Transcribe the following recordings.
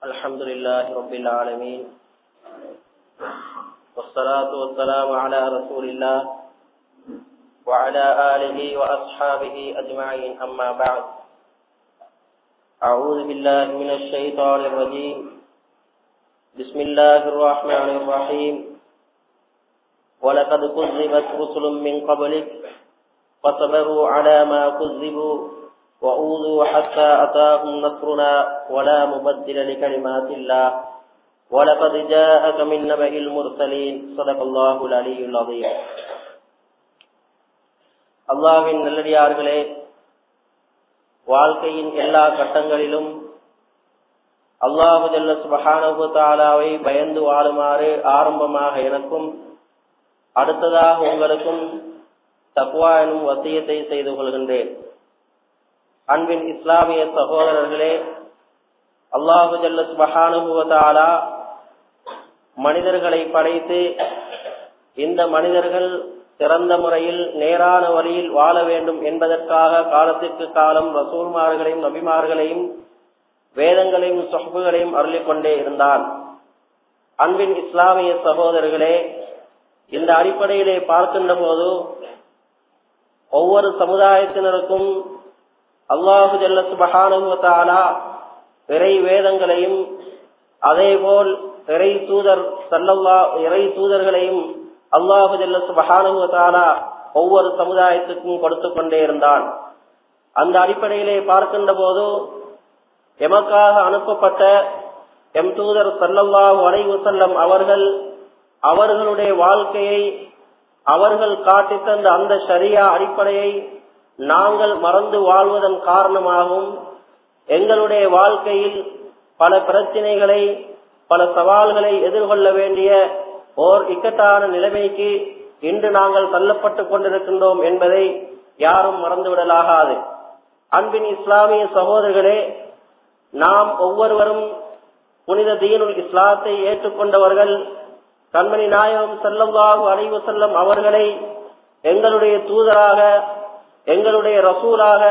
الحمد لله رب العالمين والصلاة والسلام على رسول الله وعلى آله وأصحابه أجمعين أما بعد أعوذ بالله من الشيطان الرجيم بسم الله الرحمن الرحيم ولقد كذبت رسل من قبلك فصبروا على ما كذبوا وأوذوا حتى أتاهم نصرنا ولا مبدل لكلمات الله ولقد جاءك من نبأ المرسلين صدق الله العلي العظيم அல்லாவின் நல்லடியார்களே வாழ்க்கையின் எல்லா கட்டங்களிலும் அல்லாஹு ஜல்ல சுபஹானபு தாலாவை பயந்து வாழுமாறு ஆரம்பமாக எனக்கும் அடுத்ததாக உங்களுக்கும் தக்வா எனும் வசியத்தை செய்து கொள்கின்றேன் அன்பின் இஸ்லாமிய சகோதரர்களே அல்லாஹு ஜல்ல சுபஹானபு தாலா மனிதர்களை படைத்து இந்த மனிதர்கள் சிறந்த முறையில் நேரான வழியில் வாழ வேண்டும் என்பதற்காக காலத்திற்கு காலம் ரசூல்மார்களையும் நபிமார்களையும் வேதங்களையும் சொகுகளையும் அருளிக் கொண்டே இருந்தான் அன்பின் இஸ்லாமிய சகோதரர்களே இந்த அடிப்படையிலே பார்க்கின்ற போது ஒவ்வொரு சமுதாயத்தினருக்கும் அல்லாஹு ஜல்ல சுபஹானுவத்தாலா இறை வேதங்களையும் அதேபோல் இறை தூதர் சல்லல்லா இறை தூதர்களையும் அல்லாஹு ஜல்ல சுபஹானுவத்தாலா ஒவ்வொரு சமுதாயத்துக்கும் கொடுத்து கொண்டே இருந்தான் அந்த அடிப்படையிலே பார்க்கின்ற போது எமக்காக அனுப்பப்பட்ட எம் தூதர் சல்லல்லாஹு அலைவு செல்லம் அவர்கள் அவர்களுடைய வாழ்க்கையை அவர்கள் காட்டி தந்த அந்த சரியா அடிப்படையை நாங்கள் மறந்து வாழ்வதன் காரணமாகவும் எங்களுடைய வாழ்க்கையில் பல பிரச்சனைகளை பல சவால்களை எதிர்கொள்ள வேண்டிய ஓர் இக்கட்டான நிலைமைக்கு இன்று நாங்கள் தள்ளப்பட்டுக் கொண்டிருக்கின்றோம் என்பதை யாரும் மறந்துவிடலாகாது அன்பின் இஸ்லாமிய சகோதரர்களே நாம் ஒவ்வொருவரும் புனித தீனுல் இஸ்லாத்தை ஏற்றுக்கொண்டவர்கள் கண்மணி நாயகம் செல்லவாகு அலைவு செல்லம் அவர்களை எங்களுடைய தூதராக எங்களுடைய ரசூலாக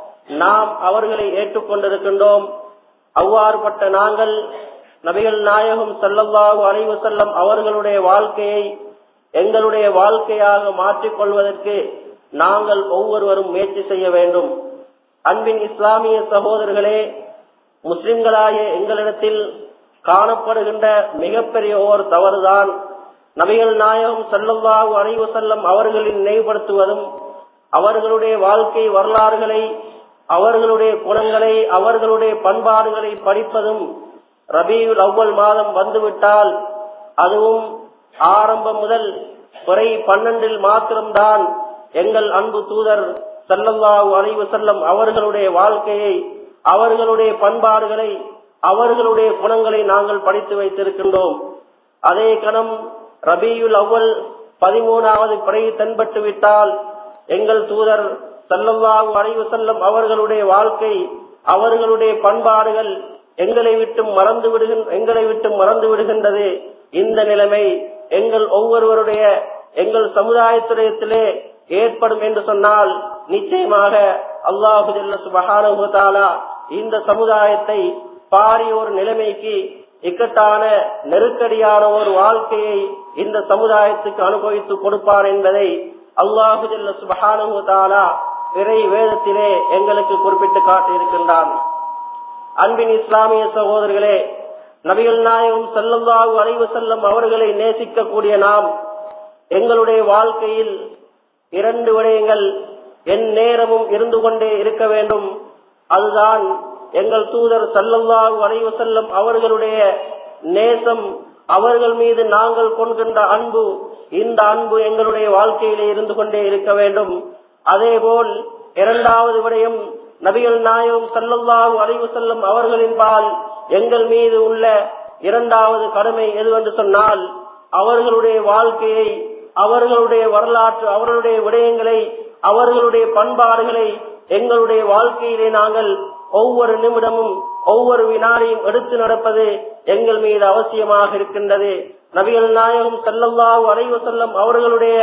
நாம் அவர்களை ஏற்றுக்கொண்டிருக்கின்றோம் அவ்வாறுபட்ட நாங்கள் நபிகள் நாயகம் செல்லவாகு அலைவு செல்லம் அவர்களுடைய வாழ்க்கையை எங்களுடைய வாழ்க்கையாக மாற்றிக்கொள்வதற்கு நாங்கள் ஒவ்வொருவரும் முயற்சி செய்ய வேண்டும் அன்பின் இஸ்லாமிய சகோதரர்களே முஸ்லிம்களாய எங்களிடத்தில் காணப்படுகின்ற மிகப்பெரிய ஓர் தவறுதான் நபிகள் நாயகம் செல்லவாகு அலைவு செல்லம் அவர்களின் நினைவுபடுத்துவதும் அவர்களுடைய வாழ்க்கை வரலாறுகளை அவர்களுடைய குணங்களை அவர்களுடைய பண்பாடுகளை படிப்பதும் ரபியுல் அவ்வல் மாதம் வந்துவிட்டால் அதுவும் ஆரம்பம் முதல் குறை பன்னெண்டில் மாத்திரம்தான் எங்கள் அன்பு தூதர் செல்லல்லாஹு அலைவு செல்லம் அவர்களுடைய வாழ்க்கையை அவர்களுடைய பண்பாடுகளை அவர்களுடைய குணங்களை நாங்கள் படித்து வைத்திருக்கின்றோம் அதே கணம் ரபியுல் அவ்வல் பதிமூணாவது பிறை தென்பட்டு விட்டால் எங்கள் தூதர் செல்லல்லாஹு அலைவு செல்லம் அவர்களுடைய வாழ்க்கை அவர்களுடைய பண்பாடுகள் எங்களை விட்டு மறந்து விடுகின்ற எங்களை விட்டு மறந்து விடுகின்றது இந்த நிலைமை எங்கள் ஒவ்வொருவருடைய எங்கள் சமுதாயத்திலே ஏற்படும் என்று சொன்னால் நிச்சயமாக அல்லாஹு சுபகானுபத்தாலா இந்த சமுதாயத்தை பாரிய ஒரு நிலைமைக்கு இக்கட்டான நெருக்கடியான ஒரு வாழ்க்கையை இந்த சமுதாயத்துக்கு அனுபவித்து கொடுப்பார் என்பதை அல்லாஹு ஜல்ல சுபஹானுதாலா பிறை வேதத்திலே எங்களுக்கு குறிப்பிட்டு காட்டியிருக்கின்றான் அன்பின் இஸ்லாமிய சகோதரர்களே நபிகள் நாயகம் செல்லல்லாஹு அலைவு செல்லம் அவர்களை நேசிக்கக்கூடிய நாம் எங்களுடைய வாழ்க்கையில் இரண்டு விடயங்கள் என் நேரமும் இருந்து கொண்டே இருக்க வேண்டும் அதுதான் எங்கள் தூதர் சல்லல்லாஹு அலைவு செல்லம் அவர்களுடைய நேசம் அவர்கள் மீது நாங்கள் கொள்கின்ற அன்பு இந்த அன்பு எங்களுடைய வாழ்க்கையிலே இருந்து கொண்டே இருக்க வேண்டும் அதேபோல் இரண்டாவது விடயம் நபிகள் நாயகம் சல்லல்லாஹு அலைவு செல்லும் அவர்களின் பால் எங்கள் மீது உள்ள இரண்டாவது கடமை எதுவென்று சொன்னால் அவர்களுடைய வாழ்க்கையை அவர்களுடைய வரலாற்று அவர்களுடைய விடயங்களை அவர்களுடைய பண்பாடுகளை எங்களுடைய வாழ்க்கையிலே நாங்கள் ஒவ்வொரு நிமிடமும் ஒவ்வொரு வினாடியும் எடுத்து நடப்பது எங்கள் மீது அவசியமாக இருக்கின்றது நபிகள் நாயகம் செல்லல்லாஹு அலைவு செல்லம் அவர்களுடைய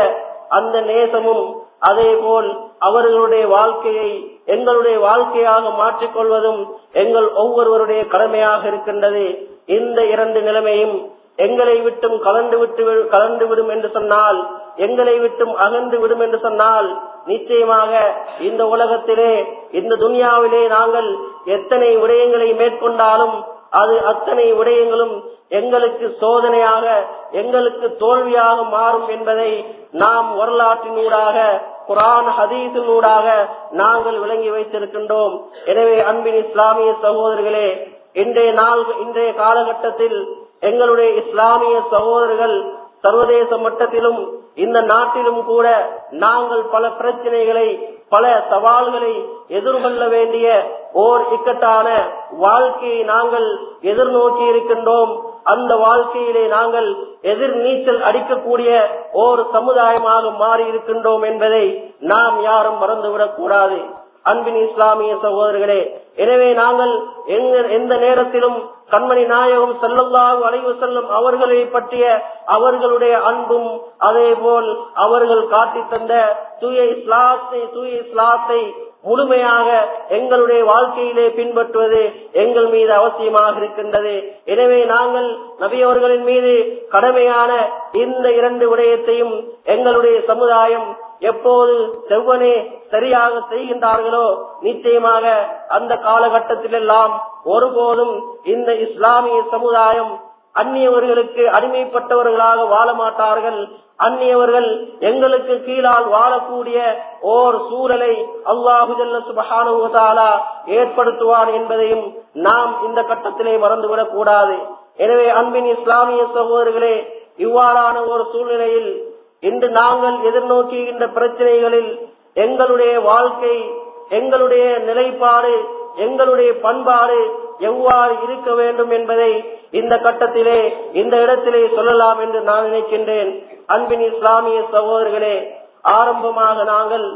அந்த நேசமும் அதே போல் அவர்களுடைய வாழ்க்கையை எங்களுடைய வாழ்க்கையாக மாற்றிக்கொள்வதும் எங்கள் ஒவ்வொருவருடைய கடமையாக இருக்கின்றது இந்த இரண்டு நிலைமையும் எங்களை விட்டும் கலந்து விட்டு கலந்து விடும் என்று சொன்னால் எங்களை விட்டும் அகன்று விடும் என்று சொன்னால் நிச்சயமாக இந்த உலகத்திலே இந்த துனியாவிலே நாங்கள் எத்தனை விடயங்களை மேற்கொண்டாலும் அது அத்தனை விடயங்களும் எங்களுக்கு சோதனையாக எங்களுக்கு தோல்வியாக மாறும் என்பதை நாம் வரலாற்றினூடாக குரான் ஹதீஸினூடாக நாங்கள் விளங்கி வைத்திருக்கின்றோம் எனவே அன்பின் இஸ்லாமிய சகோதரர்களே இன்றைய நாள் இன்றைய காலகட்டத்தில் எங்களுடைய இஸ்லாமிய சகோதரர்கள் சர்வதேச மட்டத்திலும் இந்த நாட்டிலும் கூட நாங்கள் பல பிரச்சனைகளை பல சவால்களை எதிர்கொள்ள வேண்டிய ஓர் இக்கட்டான வாழ்க்கையை நாங்கள் எதிர்நோக்கி இருக்கின்றோம் அந்த வாழ்க்கையிலே நாங்கள் எதிர் நீச்சல் அடிக்கக்கூடிய ஓர் சமுதாயமாக மாறி இருக்கின்றோம் என்பதை நாம் யாரும் மறந்துவிடக் கூடாது அன்பின் இஸ்லாமிய சகோதரர்களே எனவே நாங்கள் எந்த நேரத்திலும் கண்மணி நாயகம் செல்லல்லாஹு அலைவு செல்லும் அவர்களை பற்றிய அவர்களுடைய அன்பும் அதே போல் அவர்கள் காட்டி தந்த தூய இஸ்லாத்தை தூய இஸ்லாத்தை முழுமையாக எங்களுடைய வாழ்க்கையிலே பின்பற்றுவது எங்கள் மீது அவசியமாக இருக்கின்றது எனவே நாங்கள் நபியவர்களின் மீது கடமையான இந்த இரண்டு விடயத்தையும் எங்களுடைய சமுதாயம் எப்போது செவ்வனே சரியாக செய்கின்றார்களோ நிச்சயமாக அந்த காலகட்டத்தில் எல்லாம் ஒருபோதும் இந்த இஸ்லாமிய சமுதாயம் அந்நியவர்களுக்கு அடிமைப்பட்டவர்களாக வாழ மாட்டார்கள் அந்நியவர்கள் எங்களுக்கு கீழால் வாழக்கூடிய ஓர் சூழலை அல்லாஹுஜல்ல சுபஹானுவதாலா ஏற்படுத்துவான் என்பதையும் நாம் இந்த கட்டத்திலே மறந்துவிடக் கூடாது எனவே அன்பின் இஸ்லாமிய சகோதரர்களே இவ்வாறான ஒரு சூழ்நிலையில் இன்று நாங்கள் எதிர்நோக்குகின்ற பிரச்சனைகளில் எங்களுடைய வாழ்க்கை எங்களுடைய நிலைப்பாடு எங்களுடைய பண்பாடு எவ்வாறு இருக்க வேண்டும் என்பதை இந்த கட்டத்திலே இந்த இடத்திலே சொல்லலாம் என்று நான் நினைக்கின்றேன் அன்பின் இஸ்லாமிய சகோதரர்களே ஆரம்பமாக நாங்கள்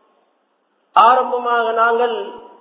ஆரம்பமாக நாங்கள்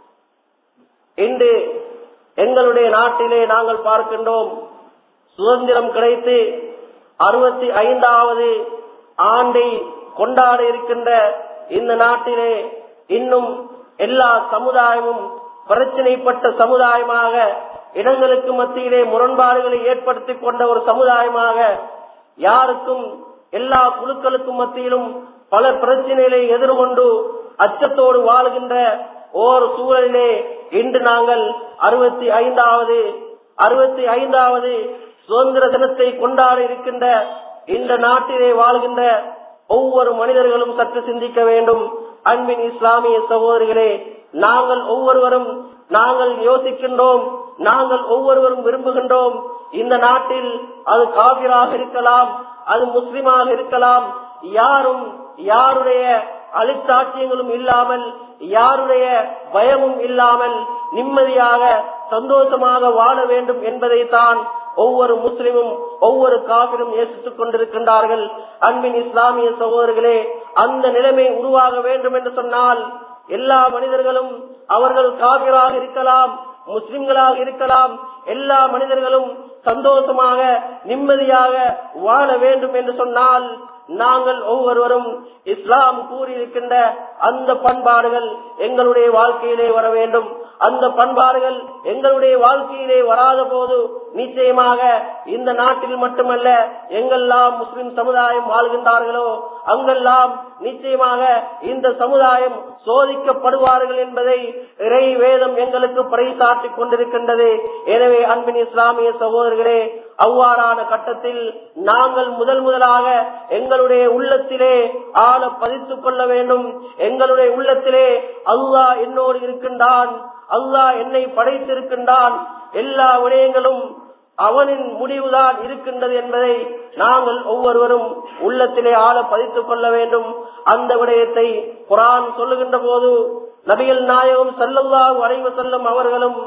இன்று எங்களுடைய நாட்டிலே நாங்கள் பார்க்கின்றோம் சுதந்திரம் கிடைத்து அறுபத்தி ஐந்தாவது ஆண்டை கொண்டாட இருக்கின்ற இந்த நாட்டிலே இன்னும் எல்லா சமுதாயமும் பிரச்சனைப்பட்ட சமுதாயமாக இடங்களுக்கு மத்தியிலே முரண்பாடுகளை ஏற்படுத்திக் கொண்ட ஒரு சமுதாயமாக யாருக்கும் எல்லா குழுக்களுக்கும் மத்தியிலும் பல பிரச்சனைகளை எதிர்கொண்டு அச்சத்தோடு வாழ்கின்ற ஓர் சூழலிலே இன்று நாங்கள் அறுபத்தி ஐந்தாவது அறுபத்தி ஐந்தாவது சுதந்திர தினத்தை கொண்டாட இருக்கின்ற இந்த நாட்டிலே வாழ்கின்ற ஒவ்வொரு மனிதர்களும் சற்று சிந்திக்க வேண்டும் அன்பின் இஸ்லாமிய சகோதரிகளே நாங்கள் ஒவ்வொருவரும் நாங்கள் யோசிக்கின்றோம் நாங்கள் ஒவ்வொருவரும் விரும்புகின்றோம் இந்த நாட்டில் அது காபிராக இருக்கலாம் அது முஸ்லிமாக இருக்கலாம் யாரும் யாருடைய அழிச்சாட்சியங்களும் இல்லாமல் யாருடைய பயமும் இல்லாமல் நிம்மதியாக சந்தோஷமாக வாழ வேண்டும் என்பதை தான் ஒவ்வொரு முஸ்லிமும் ஒவ்வொரு காவிரும் நேசித்துக் கொண்டிருக்கின்றார்கள் அன்பின் இஸ்லாமிய சகோதரர்களே அந்த நிலைமை உருவாக வேண்டும் என்று சொன்னால் எல்லா மனிதர்களும் அவர்கள் காவிராக இருக்கலாம் முஸ்லிம்களாக இருக்கலாம் எல்லா மனிதர்களும் சந்தோஷமாக நிம்மதியாக வாழ வேண்டும் என்று சொன்னால் நாங்கள் ஒவ்வொருவரும் இஸ்லாம் கூறியிருக்கின்ற அந்த பண்பாடுகள் எங்களுடைய வாழ்க்கையிலே வர வேண்டும் அந்த பண்பாடுகள் எங்களுடைய வாழ்க்கையிலே வராத போது நிச்சயமாக இந்த நாட்டில் மட்டுமல்ல எங்கெல்லாம் முஸ்லிம் சமுதாயம் வாழ்கின்றார்களோ அங்கெல்லாம் நிச்சயமாக இந்த சமுதாயம் சோதிக்கப்படுவார்கள் என்பதை இறை வேதம் எங்களுக்கு பறைசாற்றிக் கொண்டிருக்கின்றது எனவே அன்பின் இஸ்லாமிய சகோதரர்களே அவ்வாறான கட்டத்தில் நாங்கள் முதல் முதலாக எங்களுடைய உள்ளத்திலே ஆழ பதித்துக் கொள்ள வேண்டும் எங்களுடைய உள்ளத்திலே அல்லாஹ் என்னோடு இருக்கின்றான் அல்லாஹ் என்னை படைத்திருக்கின்றான் எல்லா விடயங்களும் அவனின் முடிவுதான் இருக்கின்றது என்பதை நாங்கள் ஒவ்வொருவரும் உள்ளத்திலே ஆழ பதித்துக் கொள்ள வேண்டும் அந்த விடயத்தை குரான் சொல்லுகின்ற போது நபிகள் நாயகம் செல்லல்லாஹு அலைவ செல்லும் அவர்களும்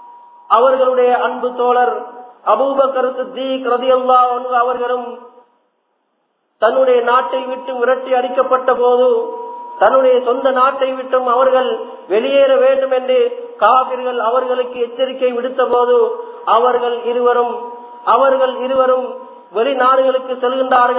அவர்களுடைய அன்பு தோழர் அபூபக்கர் சித்திக் ரதியல்லா அவர்களும் தன்னுடைய நாட்டை விட்டு விரட்டி அடிக்கப்பட்ட போது தன்னுடைய சொந்த நாட்டை விட்டும் அவர்கள் வெளியேற வேண்டும் என்று காவிர்கள் அவர்களுக்கு எச்சரிக்கை விடுத்த போது அவர்கள் இருவரும் அவர்கள் இருவரும் வெளிநாடுகளுக்கு செல்கின்றார்கள்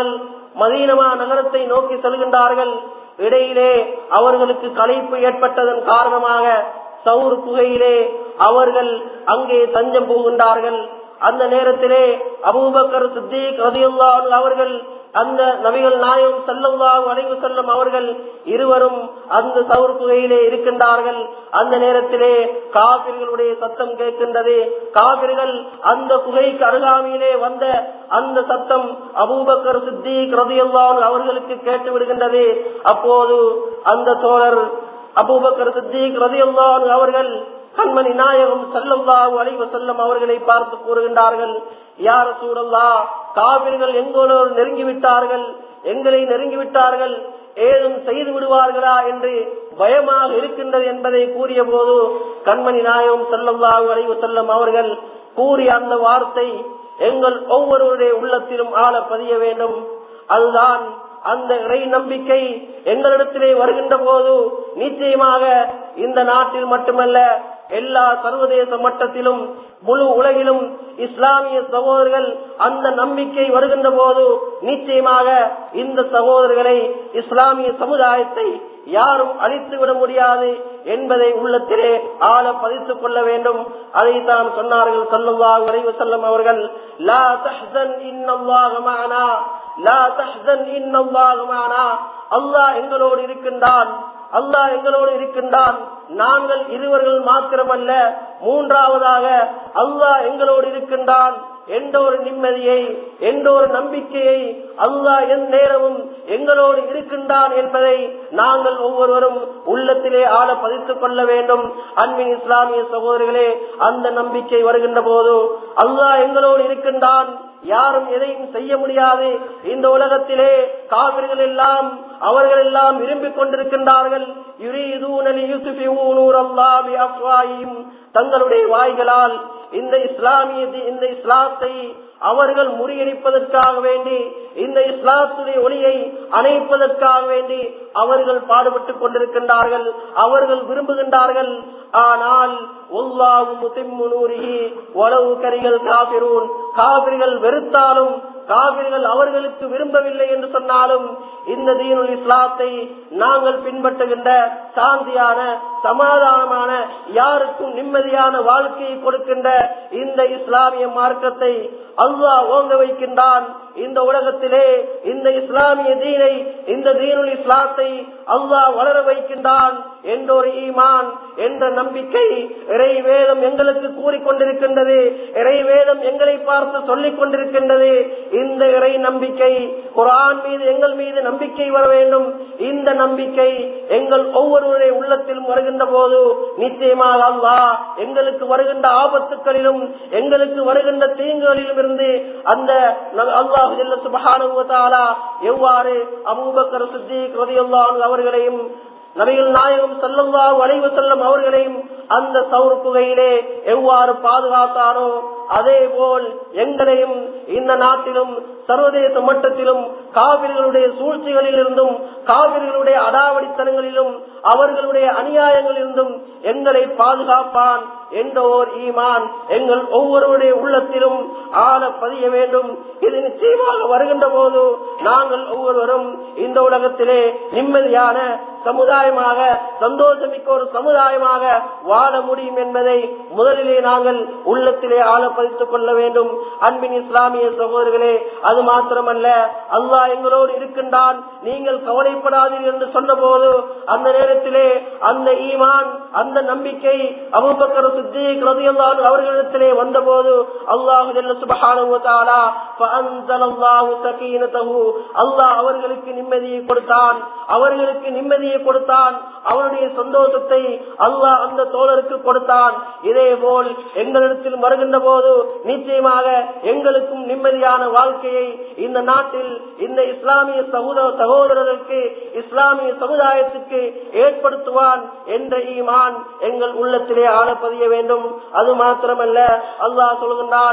மதீனமா நகரத்தை நோக்கி செல்கின்றார்கள் இடையிலே அவர்களுக்கு களைப்பு ஏற்பட்டதன் காரணமாக சவுர் குகையிலே அவர்கள் அங்கே தஞ்சம் புகுகின்றார்கள் அந்த நேரத்திலே அபூபக்கர் சித்திக் ரதியுல்லாஹு அவர்கள் அந்த நபிகள் நாயகம் செல்லல்லாஹு அலைவு செல்லும் அவர்கள் இருவரும் அந்த சவுர் குகையிலே இருக்கின்றார்கள் அந்த நேரத்திலே காபிர்களுடைய சத்தம் கேட்கின்றது காபிர்கள் அந்த குகைக்கு அருகாமையிலே வந்த அந்த சத்தம் அபூபக்கர் சித்திக் ரதியுல்லாஹு அவர்களுக்கு கேட்டு விடுகின்றது அப்போது அந்த தோழர் அபூபக்கர் சித்திக் ரதியுல்லாஹு அவர்கள் கண்மணி நாயகம் செல்லல்லாஹு அலைவ செல்லம் அவர்களை பார்த்து கூறுகின்றார்கள் யார சூழல்லா காவிர்கள் எங்களோடு நெருங்கி விட்டார்கள் எங்களை நெருங்கி விட்டார்கள் ஏதும் செய்து விடுவார்களா என்று பயமாக இருக்கின்றது என்பதை கூறிய போது கண்மணி நாயகம் செல்லல்லாஹு அலைவ செல்லம் அவர்கள் கூறிய அந்த வார்த்தை எங்கள் ஒவ்வொருவருடைய உள்ளத்திலும் ஆழ பதிய வேண்டும் அதுதான் அந்த இறை நம்பிக்கை எங்களிடத்திலே வருகின்ற போது நிச்சயமாக இந்த நாட்டில் மட்டுமல்ல எல்லா சர்வதேச மட்டத்திலும் முழு உலகிலும் இஸ்லாமிய சகோதரர்கள் அந்த நம்பிக்கை வருகின்ற போது நிச்சயமாக இந்த சகோதரர்களை இஸ்லாமிய சமுதாயத்தை யாரும் அழித்து விட முடியாது என்பதை உள்ளத்திலே ஆழ பதித்துக் கொள்ள வேண்டும் அதை தான் சொன்னார்கள் சல்லுல்லாஹு அலைஹி வஸல்லம் அவர்கள் லா தஹ்சன் இன்னல்லாஹு மஅனா லா தஹ்சன் இன்னல்லாஹு மஅனா அல்லாஹ் எங்களோடு இருக்கின்றான் அல்லாஹ் எங்களோடு இருக்கின்றான் நாங்கள் இருவர்கள் மாத்திரமல்ல மூன்றாவதாக அல்லாஹ் எங்களோடு இருக்கின்றான் என்ற ஒரு நிம்மதியை என்ற ஒரு நம்பிக்கையை அல்லாஹ் என் நேரமும் எங்களோடு இருக்கின்றான் என்பதை நாங்கள் ஒவ்வொருவரும் உள்ளத்திலே ஆழ பதித்துக் கொள்ள வேண்டும் அன்பின் இஸ்லாமிய சகோதரர்களே அந்த நம்பிக்கை வருகின்ற போது அல்லாஹ் எங்களோடு இருக்கின்றான் யாரும் எதையும் செய்ய முடியாது இந்த உலகத்திலே காவிர்கள் எல்லாம் அவர்கள் எல்லாம் விரும்பிக் கொண்டிருக்கின்றார்கள் தங்களுடைய வாய்களால் இந்த இஸ்லாமிய இந்த இஸ்லாத்தை அவர்கள் முறியடிப்பதற்காக வேண்டி இந்த இஸ்லாத்துடைய ஒளியை அணைப்பதற்காக வேண்டி அவர்கள் பாடுபட்டுக் கொண்டிருக்கின்றார்கள் அவர்கள் விரும்புகின்றார்கள் ஆனால் உளவு கரிகள் காபிரூன் காவிர்கள் வெறுத்தாலும் காவிர்கள் அவர்களுக்கு விரும்பவில்லை என்று சொன்னாலும் இந்த தீனுல் இஸ்லாத்தை நாங்கள் பின்பற்றுகின்ற சாந்தியான சமாதானமான யாருக்கும் நிம்மதியான வாழ்க்கையை கொடுக்கின்ற இந்த இஸ்லாமிய மார்க்கத்தை அல்லாஹ் ஓங்க வைக்கின்றான் இந்த உலகத்திலே இந்த இஸ்லாமிய தீனை இந்த தீனுல் இஸ்லாத்தை அல்லாஹ் வளர வைக்கின்றான் என்ற ஒரு ஈமான் என்ற நம்பிக்கை இறை வேதம் எங்களுக்கு கூறிக்கொண்டிருக்கின்றது இறை வேதம் எங்களை பார்த்து சொல்லிக் கொண்டிருக்கின்றது இந்த இறை நம்பிக்கை குரான் மீது எங்கள் மீது நம்பிக்கை வர வேண்டும் இந்த நம்பிக்கை எங்கள் ஒவ்வொருவருடைய உள்ளத்திலும் வருகின்ற போது நிச்சயமாக அல்லா எங்களுக்கு வருகின்ற ஆபத்துக்களிலும் எங்களுக்கு வருகின்ற தீங்குகளிலும் இருந்து அந்த அல்லாஹு சுபஹானுவத்தாலா எவ்வாறு அபூபக்கர் சித்திக் ரதியுல்லாஹு அவர்களையும் நபிகள் நாயகம் செல்லல்லாஹு அலைவு செல்லும் அவர்களையும் அந்த சவுர் குகையிலே எவ்வாறு பாதுகாத்தானோ அதே போல் எங்களையும் இந்த நாட்டிலும் சர்வதேச மட்டத்திலும் காவிர்களுடைய சூழ்ச்சிகளில் இருந்தும் காவிர்களுடைய அடாவடித்தனங்களிலும் அவர்களுடைய அநியாயங்களிலிருந்தும் எங்களை பாதுகாப்பான் என்ற ஓர் ஈமான் எங்கள் ஒவ்வொருவருடைய உள்ளத்திலும் ஆழ பதிய வேண்டும் இது நிச்சயமாக வருகின்ற போது நாங்கள் ஒவ்வொருவரும் இந்த உலகத்திலே நிம்மதியான சமுதாயமாக சந்தோஷமிக்க ஒரு சமுதாயமாக வாழ முடியும் என்பதை முதலிலே நாங்கள் உள்ளத்திலே ஆழ பதித்துக் கொள்ள வேண்டும் அன்பின் இஸ்லாமிய சகோதரர்களே அது மாத்திரமல்ல அல்லாஹ் எங்களோடு இருக்கின்றான் நீங்கள் கவலைப்படாதீர்கள் என்று சொன்ன போது அந்த நேரத்திலே அந்த ஈமான் அந்த நம்பிக்கை அபுபக்கர் சித்திக் ரதியல்லாஹு அவர்களிடத்திலே வந்தபோது அல்லாஹு ஜல்ல சுப்ஹானஹு வ தஆலா ஃபஅன்ஸலல்லாஹு சகீனதஹு அல்லாஹ் அவர்களுக்கு நிம்மதியை கொடுத்தான் அவர்களுக்கு நிம்மதியை கொடுத்தான் அவருடைய சந்தோஷத்தை அல்லாஹ் அந்த தோழருக்கு கொடுத்தான் இதே போல் எங்களிடத்தில் வருகின்ற போது நிச்சயமாக எங்களுக்கும் நிம்மதியான வாழ்க்கையை இந்த நாட்டில் இந்த இஸ்லாமிய சகோதர சகோதரர்களுக்கு இஸ்லாமிய சமுதாயத்துக்கு ஏற்படுத்துவான் என்ற ஈமான் எங்கள் உள்ளத்திலே ஆழ பதிய வேண்டும் அது மாத்திரமல்ல அல்லாஹ் சொல்கின்றான்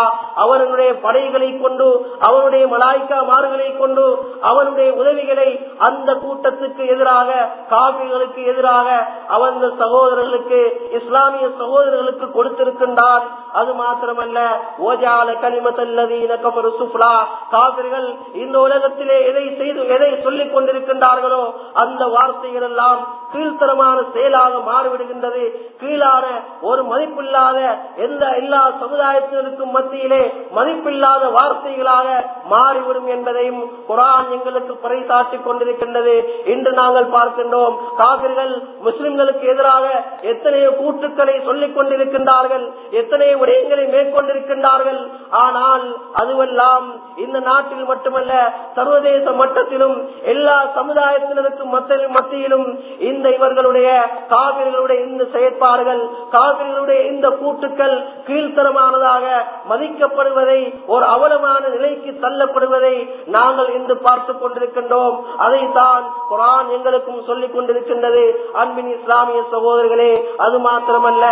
அவனுடைய படைகளை கொண்டு அவனுடைய மலாய்க்கா மாறுகளை கொண்டு அவனுடைய உதவிகளை அந்த கூட்டத்துக்கு எதிராக காவிர்களுக்கு எதிராக அவன் சகோதரர்களுக்கு இஸ்லாமிய சகோதரர்களுக்கு கொடுத்திருக்கின்றான் அது மாத்திரமல்ல ஓஜால கலிமத்தல்லதீன கபரு சுப்லா காவிர்கள் இந்த உலகத்திலே எதை செய்து எதை சொல்லிக் கொண்டிருக்கின்றார்களோ அந்த வார்த்தைகள் எல்லாம் கீழ்த்தரமான செயலாக மாறிவிடுகின்றது கீழான ஒரு மதிப்பில்லாத எந்த எல்லா சமுதாயத்தினருக்கும் மத்தியிலே மதிப்பில்லாத வார்த்தைகளாக மாறிவிடும் என்பதையும் குரான் எங்களுக்கு பறைசாற்றிக் கொண்டிருக்கின்றது இன்று நாங்கள் பார்க்கின்றோம் காவிர்கள் முஸ்லிம்களுக்கு எதிராக எத்தனையோ கூற்றுக்களை சொல்லிக் கொண்டிருக்கின்றார்கள் எத்தனையோ விடயங்களை மேற்கொண்டிருக்கின்றார்கள் ஆனால் அதுவெல்லாம் இந்த நாட்டில் மட்டுமல்ல சர்வதேச மட்டத்திலும் எல்லா சமுதாயத்தினருக்கும் மத்தியிலும் இந்த இவர்களுடைய காவிர்களுடைய இந்த செயற்பாடுகள் காவிர்களுடைய இந்த கூட்டுக்கள் கீழ்த்தரமானதாக மதிக்கப்படுவதை ஒரு அவலமான நிலைக்கு தள்ளப்படுவதை நாங்கள் இன்று பார்த்துக் கொண்டிருக்கின்றோம் அதைத்தான் குரான் எங்களுக்கும் சொல்லிக் கொண்டிருக்கின்றது அன்பின் இஸ்லாமிய சகோதரர்களே அது மாத்திரமல்ல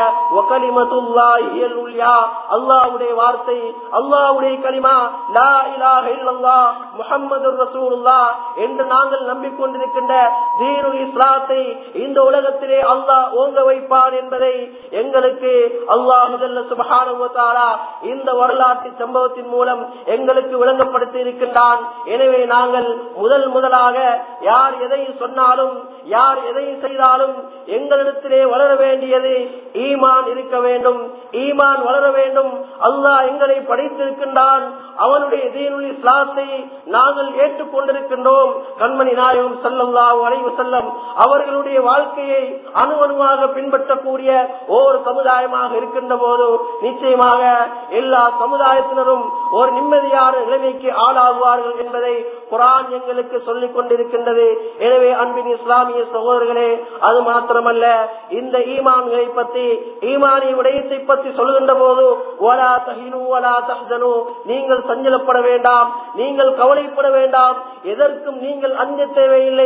அல்லாவுடைய வார்த்தை அல்லாவுடைய கலிமா லா இலாஹ இல்லல்லாஹ் முஹம்மது ரசூலுல்லா என்று நாங்கள் நம்பிக்கொண்டிருக்கின்ற தீனுல் இஸ்லாத்தை இந்த உலகத்திலே அல்லாஹ் ஓங்க வைப்பான் என்பதை எங்களுக்கு அல்லாஹு சுபகானுவத்தாரா இந்த வரலாற்று சம்பவத்தின் மூலம் எங்களுக்கு விளங்கப்படுத்தி இருக்கின்றான் எனவே நாங்கள் முதல் முதலாக யார் எதை சொன்னாலும் யார் எதை செய்தாலும் எங்களிடத்திலே வளர வேண்டியது ஈமான் இருக்க வேண்டும் ஈமான் வளர வேண்டும் அல்லாஹ் எங்களை படைத்திருக்கின்றான் அவனுடைய தீனுல் இஸ்லாத்தை நாங்கள் ஏற்றுக்கொண்டிருக்கின்றோம் கண்மணி நாயகம் செல்லல்லா வளைவு செல்லம் அவர்களுடைய வாழ்க்கையை அணு அணுவாக பின்பற்றக்கூடிய ஓர் சமுதாயமாக இருக்கின்ற போது நிச்சயமாக எல்லா சமுதாயத்தினரும் ஒரு நிம்மதியான நிலைமைக்கு ஆளாகுவார்கள் என்பதை குரான் எங்களுக்கு சொல்லிக் கொண்டிருக்கின்றது எனவே அன்பின் இஸ்லாமிய சகோதரர்களே அது மாத்திரமல்ல இந்த ஈமான்களை பற்றி ஈமானிய விடயத்தை பற்றி சொல்கின்ற போது ஓலா தஹினு ஓலா தஹனு நீங்கள் சஞ்சலப்பட வேண்டாம் நீங்கள் கவலைப்பட வேண்டாம் எதற்கும் நீங்கள் அஞ்ச தேவையில்லை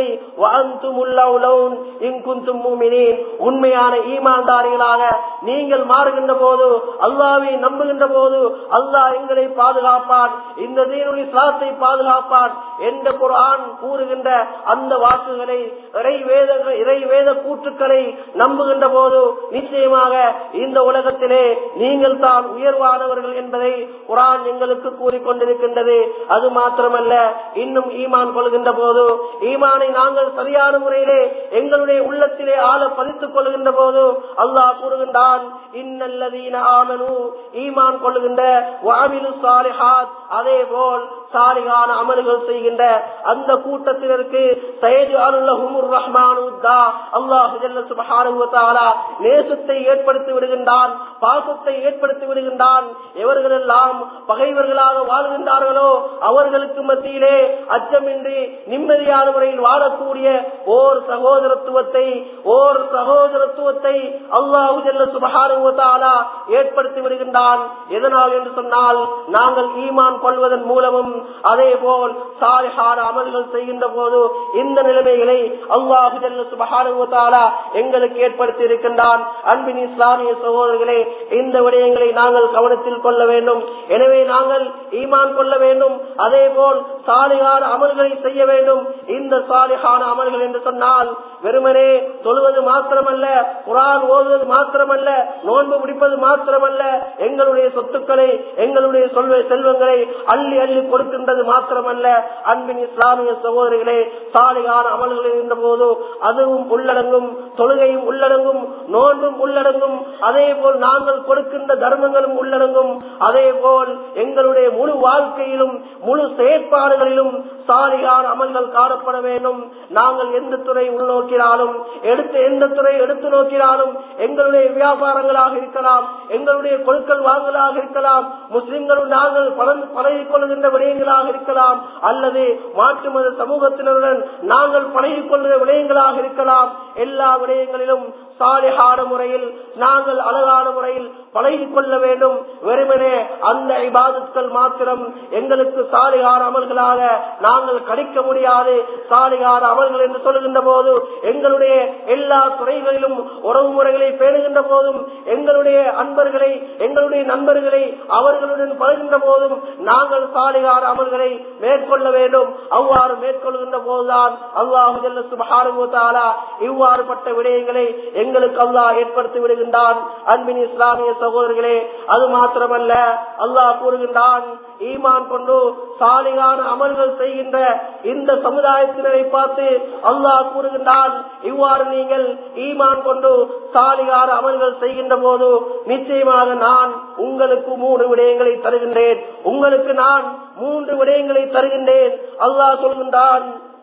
உண்மையான ஈமான்தாரிகளாக நீங்கள் மாறுகின்ற போது அல்லாவை நம்புகின்ற போது அல்லாஹ் எங்களை பாதுகாப்பான் இந்த தீனுடைய சாத்தை பாதுகாப்பான் என்ற குரான் கூறுகின்ற அந்த வாக்குகளை இறை வேத இறை வேத கூற்றுக்களை நம்புகின்ற போது நிச்சயமாக இந்த உலகத்திலே நீங்கள் தான் உயர்வானவர்கள் என்பதை குரான் எங்களுக்கு கூறிக்கொண்டிருக்கின்றது அது மாத்திரமல்ல இன்னும் ஈமான் கொள்கின்ற போது ஈமானை நாங்கள் சரியான முறையிலே எங்களுடைய உள்ளத்திலே ஆள பதித்துக் கொள்கின்ற போது அல்லாஹ் கூறுகின்றான் இன்னல்லதீன ஆமனு ஈமான் கொள்கின்ற வாமிலு சாலிஹாத் அதே போல் சாலிகான அமல்கள் செய்கின்ற அந்த கூட்டத்தினருக்கு சயது அலுல்லஹுமுர் ரஹ்மான் உத்தா அல்லாஹ் ஜல்ல சுப்ஹானஹு வ தஆலா நேசத்தை ஏற்படுத்தி விடுகின்றான் பாசத்தை ஏற்படுத்தி விடுகின்றான் எவர்களெல்லாம் பகைவர்களாக வாழ்கின்றார்களோ அவர்களுக்கு மத்தியிலே அச்சமின்றி நிம்மதியான முறையில் வாழக்கூடிய ஓர் சகோதரத்துவத்தை ஓர் சகோதரத்துவத்தை அல்லாஹு ஜல்ல சுப்ஹானஹு வ தஆலா ஏற்படுத்தி விடுகின்றான் எதனால் என்று சொன்னால் நாங்கள் ஈமான் கொள்வதன் மூலமும் அதே போல் சாலிஹான அமல்கள் செய்கின்ற போது இந்த நிலைமைகளை அல்லாஹு ஜல்ல சுப்ஹானஹு வ தஆலா எங்களுக்கு ஏற்படுத்தி இருக்கின்றான் அன்பின் இஸ்லாமிய சகோதரர்களே இந்த விடயங்களை நாங்கள் கவனத்தில் கொள்ள வேண்டும் எனவே நாங்கள் ஈமான் கொள்ள வேண்டும் அதே போல் சாலிகான அமல்களை செய்ய வேண்டும் இந்த சாலிகான அமல்கள் என்று சொன்னால் வெறுமனே சொல்வது மாத்திரமல்ல குரான் ஓதுவது மாத்திரமல்ல நோன்பு பிடிப்பது மாத்திரமல்ல எங்களுடைய சொத்துக்களை எங்களுடைய சொல்வ செல்வங்களை அள்ளி அள்ளி கொடுக்கின்றது மாத்திரமல்ல அன்பின் இஸ்லாமிய சகோதரிகளே சாலிகான அமல்கள் இருந்த போது அதுவும் உள்ளடங்கும் தொழுகையும் உள்ளடங்கும் நோன்பும் உள்ளடங்கும் அதே போல் நாங்கள் கொடுக்கின்ற தர்மங்களும் உள்ளடங்கும் அதே போல் எங்களுடைய முழு வாழ்க்கையிலும் முழு செயற்பாடுகளிலும் சாலிகான அமல்கள் காணப்பட வேண்டும் நாங்கள் எந்த துறை உள்நோக்கினாலும் எடுத்து எந்த துறை எடுத்து நோக்கினாலும் எங்களுடைய வியாபாரங்களாக இருக்கலாம் எங்களுடைய கொழுக்கள் வாங்கலாக இருக்கலாம் முஸ்லிம்களும் நாங்கள் பழகிக் கொள்கின்ற விடயங்களாக இருக்கலாம் அல்லது மாற்று மத சமூகத்தினருடன் நாங்கள் பழகிக் கொள்கிற விடயங்களாக இருக்கலாம் எல்லா விடயங்களிலும் சாலிகான முறையில் நாங்கள் அழகான முறையில் பழகி கொள்ள வேண்டும் வெறுமனே அந்த இபாதத்கள் மாத்திரம் எங்களுக்கு சாலிகார அமல்களாக நாங்கள் கணிக்க முடியாது சாலிகார அமல்கள் என்று சொல்லுகின்ற போது எங்களுடைய எல்லா துறைகளிலும் உறவு முறைகளை பேணுகின்ற போதும் எங்களுடைய அன்பர்களை எங்களுடைய நண்பர்களை அவர்களுடன் பழகின்ற போதும் நாங்கள் சாலிகார அமல்களை மேற்கொள்ள வேண்டும் அவ்வாறு மேற்கொள்கின்ற போதுதான் அல்லாஹு ஜல்ல சுப்ஹானஹு வ தஆலா இவ்வாறு பட்ட விடயங்களை எங்களுக்கு அல்லாஹ் ஏற்படுத்தி விடுகின்றான் அன்பின் இஸ்லாமிய சகோதரர்களே அது மாத்திரமல்ல அல்லாஹ் கூறுகின்றான் ஈமான் கொண்டு சாலிகான அமல்கள் செய்கின்ற இந்த சமுதாயத்தினரை பார்த்து அல்லாஹ் கூறுகின்றான் இவ்வாறு நீங்கள் ஈமான் கொண்டு சாலிகான அமல்கள் செய்கின்ற போது நிச்சயமாக நான் உங்களுக்கு மூன்று விடயங்களை தருகின்றேன் உங்களுக்கு நான் மூன்று விடயங்களை தருகின்றேன் அல்லாஹ் சொல்கின்றான்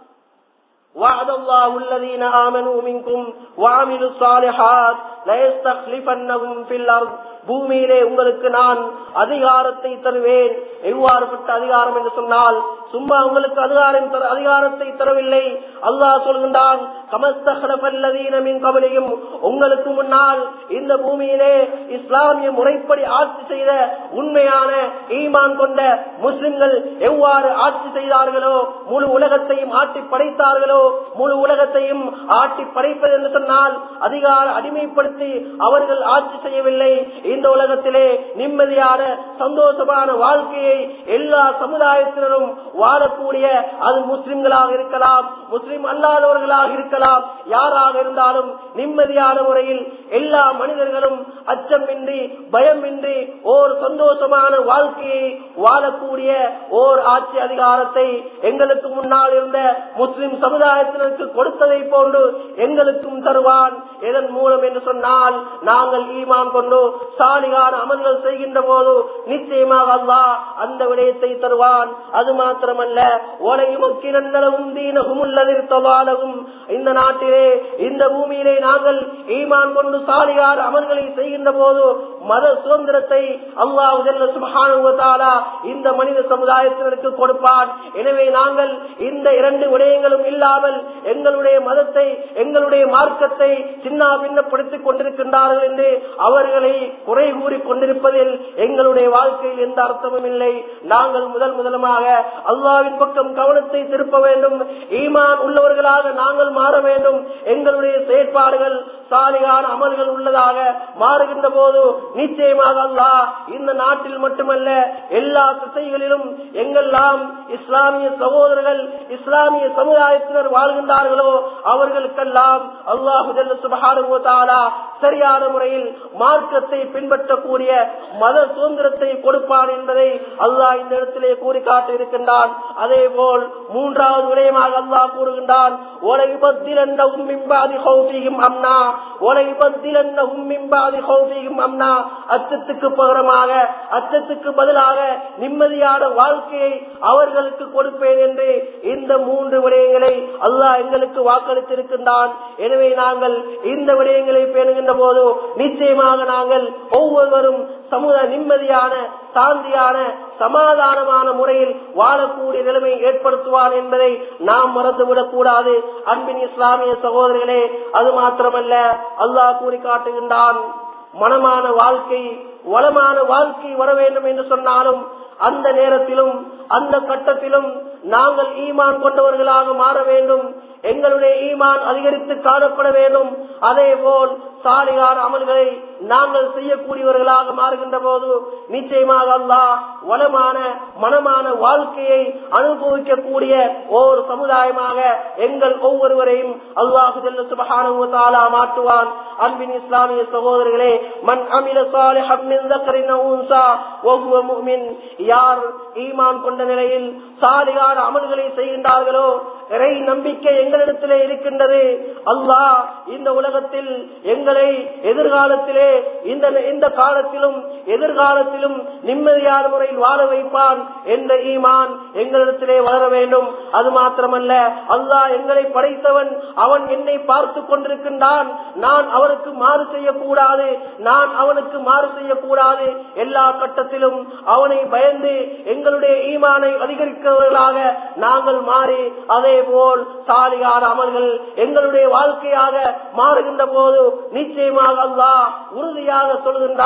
وعد الله الذين آمنوا منكم وعملوا الصالحات ليستخلفنهم في الأرض பூமியிலே உங்களுக்கு நான் அதிகாரத்தை தருவேன் எவ்வாறுபட்ட அதிகாரம் என்று சொன்னால் சும்மா உங்களுக்கு அதிகாரம் தர- அதிகாரத்தை தரவில்லை அல்லாஹ் சொல்கின்றான் கமஸ்தகலபல்லதீனமின் கவலையும் உங்களுக்கு முன்னால் இந்த பூமியிலே இஸ்லாமிய முறைப்படி ஆட்சி செய்த உண்மையான ஈமான் கொண்ட முஸ்லிம்கள் எவ்வாறு ஆட்சி செய்தார்களோ முழு உலகத்தையும் ஆட்டி படைத்தார்களோ முழு உலகத்தையும் ஆட்டி படைப்பது என்று சொன்னால் அதிகார அடிமைப்படுத்தி அவர்கள் ஆட்சி செய்யவில்லை இந்த உலகத்திலே நிம்மதியான சந்தோஷமான வாழ்க்கையை எல்லா சமுதாயத்தினரும் வாழக்கூடிய அது முஸ்லிம்களாக இருக்கலாம் முஸ்லிம் அல்லாதவர்களாக இருக்கலாம் யாராக இருந்தாலும் நிம்மதியான முறையில் எல்லா மனிதர்களும் அச்சமின்றி பயமின்றி ஓர் சந்தோஷமான வாழ்க்கையை வாழக்கூடிய ஓர் ஆட்சி அதிகாரத்தை எங்களுக்கு முன்னால் இருந்த முஸ்லிம் சமுதாயத்தினருக்கு கொடுத்ததை போன்று எங்களுக்கும் தருவான் எதன் மூலம் என்று சொன்னால் நாங்கள் ஈமான் கொண்டு சாலிகான அமல்கள் செய்கின்ற போது நிச்சயமாக அல்லாஹ் அந்த விடயத்தை தருவான் அது மாத்திரமல்ல உலகிமக்கினவும் தீனகும் உள்ளதிர்த்தவாலகும் இந்த நாட்டிலே இந்த பூமியிலே நாங்கள் ஈமான் கொண்டு சாலிகார் அமல்களை செய்கின்ற போது மத சுதந்திரத்தை அல்லாஹ் ஜல்ல சுப்ஹானஹு வ தஆலா இந்த மனித சமுதாயத்தினருக்கு கொடுப்பான் எனவே நாங்கள் இந்த இரண்டு விடயங்களும் இல்லாமல் எங்களுடைய மதத்தை எங்களுடைய மார்க்கத்தை சின்ன பின்னப்படுத்திக் கொண்டிருக்கின்றார்கள் என்று அவர்களை குறை கூறி கொண்டிருப்பதில் எங்களுடைய வாழ்க்கையில் எந்த அர்த்தமும் இல்லை நாங்கள் முதல் முதலமாக அல்லாவின் பக்கம் கவனத்தை திருப்ப வேண்டும் ஈமான் உள்ளவர்களாக நாங்கள் மாற வேண்டும் எங்களுடைய செயற்பாடுகள் சாலிகான அமல்கள் உள்ளதாக மாறுகின்ற போது நிச்சயமாக அல்லாஹ் இந்த நாட்டில் மட்டுமல்ல எல்லா திசைகளிலும் எங்கெல்லாம் இஸ்லாமிய சகோதரர்கள் இஸ்லாமிய சமுதாயத்தினர் வாழ்கின்றார்களோ அவர்களுக்கெல்லாம் அல்லாஹு ஜல்ல சுப்ஹானஹு வ தஆலா சரியான முறையில் மார்க்கத்தை பின்பற்றக்கூடிய மத சுதந்திரத்தை கொடுப்பான் என்பதை அல்லாஹ் இந்த இடத்திலே கூறி காட்டி இருக்கின்றான் அதே போல் மூன்றாவது விடயமாக அல்லாஹ் கூறுகின்றான் "ஒலையுபத்திலன்னஹும் மின் பாதி ஹௌஃபிஹிம் அம்னா ஒலையுபத்திலன்னஹும் மின் பாதி ஹௌஃபிஹிம் அம்னா அச்சத்துக்கு பகரமாக அச்சத்துக்கு பதிலாக நிம்மதியான வாழ்க்கையை அவர்களுக்கு கொடுப்பேன் என்று இந்த மூன்று விடயங்களை அல்லாஹ் எங்களுக்கு வாக்களித்திருக்கின்றான் எனவே நாங்கள் இந்த விடயங்களை பேணுகின்ற போது நிச்சயமாக நாங்கள் ஒவ்வொருவரும் சமுதாய நிம்மதியான சாந்தியான சமாதானமான முறையில் வாழக்கூடிய நிலைமை ஏற்படுத்துவான் என்பதை நாம் மறந்துவிடக் கூடாது அன்பின் இஸ்லாமிய சகோதரர்களே அது மாத்திரமல்ல அல்லாஹ் கூறி காட்டுகின்றான் மனமான வாழ்க்கை வளமான வாழ்க்கை வர வேண்டும் என்று சொன்னாலும் அந்த நேரத்திலும் அந்த கட்டத்திலும் நாங்கள் ஈமான் கொண்டவர்களாக மாற வேண்டும் எங்களுடைய ஈமான் அதிகரித்து காணப்பட வேண்டும் அதே போல் சாலிகான அமல்களை நாங்கள் செய்யக்கூடியவர்களாக மாறுகின்ற போது நிச்சயமாக அல்லாஹ் வளமான மனமான வாழ்க்கையை அனுபவிக்கக்கூடிய ஓர் சமுதாயமாக எங்கள் ஒவ்வொருவரையும் அல்லாஹு ஜல்ல சுபஹானஹு வ தஆலா மாற்றுவான் அன்பின் இஸ்லாமிய சகோதரர்களே மன் அமில சாலிஹம் மின் ذكرٍ أو أنثى وهو مؤمن யார் ஈமான் கொண்ட நிலையில் சாலிகான அமல்களை செய்கின்றார்களோ இறை நம்பிக்கை எங்களிடத்திலே இருக்கின்றது அல்லாஹ் இந்த உலகத்தில் எங்களை எதிர்காலத்திலே இந்த இந்த காலத்திலும் எதிர்காலத்திலும் நிம்மதியான முறையில் வாழ வைப்பான் என்ற ஈமான் எங்களிடத்திலே வளர வேண்டும் அது மாத்திரமல்ல அல்லாஹ் எங்களை படைத்தவன் அவன் என்னை பார்த்து கொண்டிருக்கின்றான் நான் அவனுக்கு மாறு செய்யக்கூடாது நான் அவனுக்கு மாறு செய்யக்கூடாது எல்லா கட்டத்திலும் அவனை பயந்து எங்களுடைய ஈமானை அதிகரிக்கிறவர்களாக நாங்கள் மாறி அதே போல் சாலிகார அமல்கள் எங்களுடைய வாழ்க்கையாக மாறுகின்ற போது நிச்சயமாக அல்லாஹ் உறுதியாக சொல்கின்றான்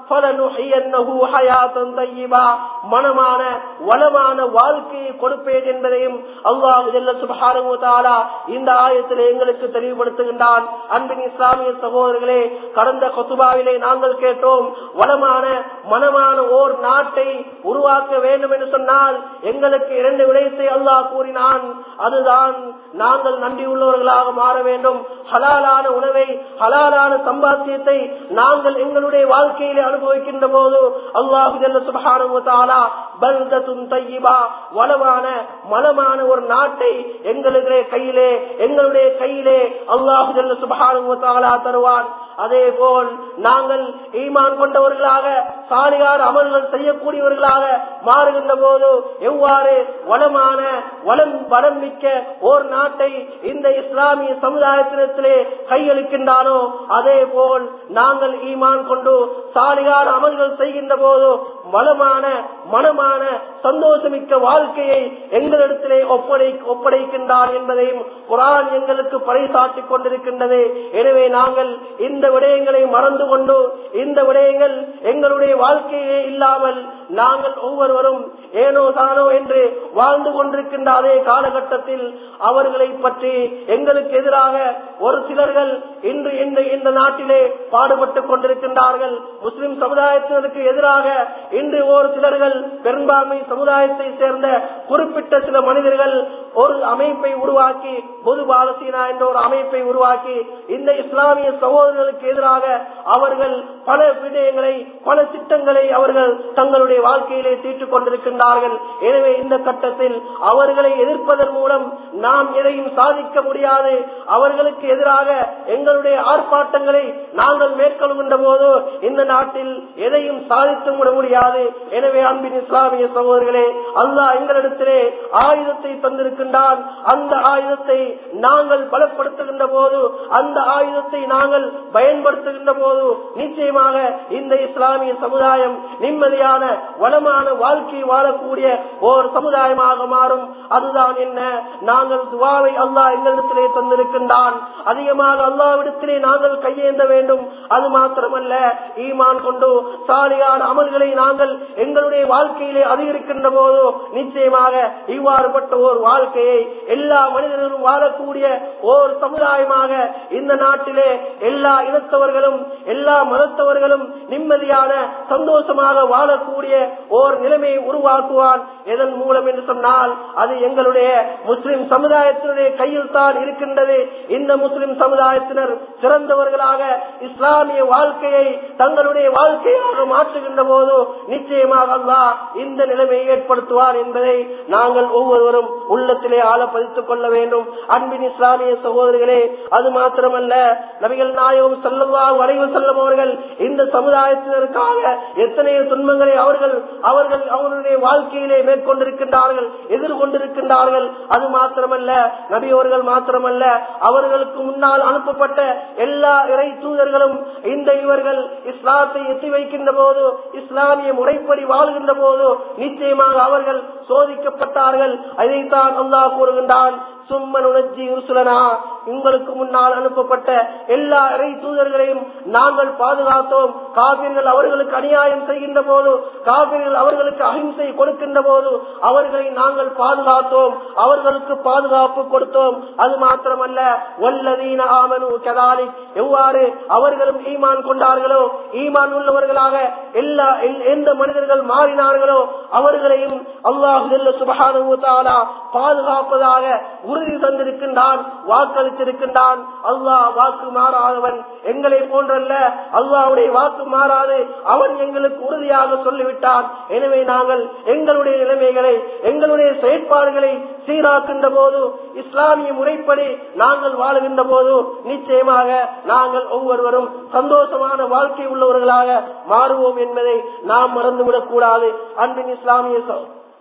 فَلَنُحْيِيَنَّهُ حَيَاةً طَيِّبَةً மனமான வளமான வாழ்க்கையை கொடுப்பேன் என்பதையும் அல்லாஹ் ஜல்ல சுப்ஹானஹு வ தஆலா இந்த ஆயத்தில் எங்களுக்கு தெளிவுபடுத்துகின்றான் அன்பின் இஸ்லாமிய சகோதரர்களே கடந்த கொத்துபாவிலே நாங்கள் கேட்டோம் வளமான மனமான ஓர் நாட்டை உருவாக்க வேண்டும் என்று சொன்னால் எங்களுக்கு இரண்டு விடயத்தை அல்லாஹ் கூறினான் அதுதான் நாங்கள் நன்றி உள்ளவர்களாக மாற வேண்டும் ஹலாலான உணவை ஹலாலான சம்பாத்தியத்தை நாங்கள் எங்களுடைய வாழ்க்கையிலே அனுபவிக்கின்ற போது அல்லாஹு ஜல்ல சுப்ஹானஹு வ தஆலா பல்தத்துன் தய்யிபா வளமான மலமான ஒரு நாட்டை எங்களுடைய கையிலே எங்களுடைய கையிலே அல்லாஹு ஜல்ல சுப்ஹானஹு வ தஆலா தருவான் அதே போல் நாங்கள் ஈமான் கொண்டவர்களாக சாலிகார் அமல்கள் செய்யக்கூடியவர்களாக மாறுகின்ற போது எவ்வாறு வளமான வளம் வளம் மிக்க ஓர் நாட்டை இந்த இஸ்லாமிய சமுதாயத்தினத்திலே கையளிக்கின்றானோ அதே போல் நாங்கள் ஈமான் கொண்டு சாலிகார் அமல்கள் செய்கின்ற போது வளமான மனமான சந்தோஷமிக்க வாழ்க்கையை எங்களிடத்திலே ஒப்படை ஒப்படைக்கின்றான் என்பதையும் குரான் எங்களுக்கு பறைசாற்றிக் கொண்டிருக்கின்றது எனவே நாங்கள் இந்த விடயங்களை மறந்து கொண்டு இந்த விடயங்கள் எங்களுடைய வாழ்க்கையே இல்லாமல் நாங்கள் ஒவ்வொருவரும் ஏனோ தானோ என்று வாழ்ந்து கொண்டிருக்கின்ற அதே காலகட்டத்தில் அவர்களை பற்றி எங்களுக்கு எதிராக ஒரு சிலர்கள் இன்று இந்த இந்த நாட்டிலே பாடுபட்டுக் கொண்டிருக்கின்றார்கள் முஸ்லிம் சமுதாயத்தினருக்கு எதிராக இன்று ஒரு சிலர்கள் பெரும்பான்மை சமுதாயத்தை சேர்ந்த குறிப்பிட்ட சில மனிதர்கள் ஒரு அமைப்பை உருவாக்கி பொது பாலசீனா என்ற ஒரு அமைப்பை உருவாக்கி இந்த இஸ்லாமிய சகோதரர்களுக்கு எதிராக அவர்கள் பல விடயங்களை பல திட்டங்களை அவர்கள் தங்களுடைய வாழ்க்கையிலே தீட்டுக் கொண்டிருக்கின்றார்கள் எனவே இந்த கட்டத்தில் அவர்களை எதிர்ப்பதன் மூலம் நாம் எதையும் சாதிக்க முடியாது அவர்களுக்கு எதிராக எங்களுடைய ஆர்ப்பாட்டங்களை நாங்கள் மேற்கொள்கின்ற போது இந்த நாட்டில் எதையும் சாதித்து விட முடியாது எனவே அன்பின் இஸ்லாமிய சகோதரர்களே அல்லாஹ் எங்களிடத்திலே ஆயுதத்தை தந்திருக்கின்றான் அந்த ஆயுதத்தை நாங்கள் பலப்படுத்துகின்ற போது அந்த ஆயுதத்தை நாங்கள் பயன்படுத்துகின்ற போது நிச்சயமாக இந்த இஸ்லாமிய சமுதாயம் நிம்மதியான வளமான வாழ்க்கை வாழக்கூடிய ஓர் சமுதாயமாக மாறும் அதுதான் என்ன நாங்கள் துவாவை அல்லாஹ் எங்களிடத்திலே தந்திருக்கின்றான் அதிகமாக அல்லாவிடத்திலே நாங்கள் கையேந்த வேண்டும் அது மாத்திரமல்ல ஈமான் கொண்டு சாலியான அமல்களை நாங்கள் எங்களுடைய வாழ்க்கையிலே அதிகரிக்கின்ற போது நிச்சயமாக இவ்வாறுபட்ட ஒரு வாழ்க்கையை எல்லா மனிதர்களும் வாழக்கூடிய ஓர் சமுதாயமாக இந்த நாட்டிலே எல்லா இனத்தவர்களும் எல்லா மதத்தவர்களும் நிம்மதியான சந்தோஷமாக வாழக்கூடிய ஓர் நிலைமையை உருவாக்குவான் எதன் மூலம் என்று சொன்னால் அது எங்களுடைய முஸ்லிம் சமுதாயத்தினுடைய கையில் தான் இருக்கின்றது இந்த முஸ்லிம் சமுதாயத்தினர் சிறந்தவர்களாக இஸ்லாமிய வாழ்க்கையை தங்களுடைய வாழ்க்கையாக மாற்றுகின்ற போது நிச்சயமாக அல்லாஹ் இந்த நிலைமையை ஏற்படுத்துவார் என்பதை நாங்கள் ஒவ்வொருவரும் உள்ளத்திலே ஆழ பதித்துக் கொள்ள வேண்டும் அன்பின் இஸ்லாமிய சகோதரிகளே அது மாத்திரமல்ல நபிகள் நாயகம் செல்லவா வரைவு செல்லும் அவர்கள் இந்த சமுதாயத்தினருக்காக எத்தனையோ துன்பங்களை அவர்கள் அவர்கள் அவர்களுடைய வாழ்க்கையிலே மேற்கொண்டிருக்கின்றார்கள் எதிர்கொண்டிருக்கின்றார்கள் அது மாத்திரமல்ல நபியவர்கள் மாத்திரமல்ல அவர்களுக்கு முன்னால் அனுப்பப்பட்ட எல்லா இறை தூதர்களும் இந்த இவர்கள் இஸ்லாத்தை எத்தி வைக்கின்ற போது இஸ்லாமிய முறைப்படி வாழ்கின்ற போது நிச்சயமாக அவர்கள் சோதிக்கப்பட்டார்கள் அதைத்தான் அல்லாஹ் கூறுகின்றான் சும்மன் உணர்ச்சி உருசுலனா உங்களுக்கு முன்னால் அனுப்பப்பட்ட எல்லா இறை தூதர்களையும் நாங்கள் பாதுகாத்தோம் காவிர்கள் அவர்களுக்கு அநியாயம் செய்கின்ற போது காவிர்கள் அவர்களுக்கு அஹிம்சை கொடுக்கின்ற போது அவர்களை நாங்கள் பாதுகாத்தோம் அவர்களுக்கு பாதுகாப்பு கொடுத்தோம் அது மாத்திரமல்ல வல்லதீன ஆமனு கதாலி எவ்வாறு அவர்களும் ஈமான் கொண்டார்களோ ஈமான் உள்ளவர்களாக எல்லா எந்த மனிதர்கள் மாறினார்களோ அவர்களையும் அல்லாஹு சுபகானு பாதுகாப்பதாக உறுதி தந்திருக்கின்றான் வாக்களித்திருக்கின்றான் அல்லாஹ் வாக்கு மாறாதவன் எங்களை போன்றல்ல அல்லாவுடைய வாக்கு மாறாது அவன் எங்களுக்கு உறுதியாக சொல்லிவிட்டான் எனவே நாங்கள் எங்களுடைய நிலைமைகளை எங்களுடைய செயற்பாடுகளை சீராக்கின்ற போது இஸ்லாமிய முறைப்படி நாங்கள் வாழுகின்ற போது நிச்சயமாக நாங்கள் ஒவ்வொருவரும் சந்தோஷமான வாழ்க்கை உள்ளவர்களாக மாறுவோம் என்பதை நாம் மறந்துவிடக் கூடாது அன்பின் இஸ்லாமிய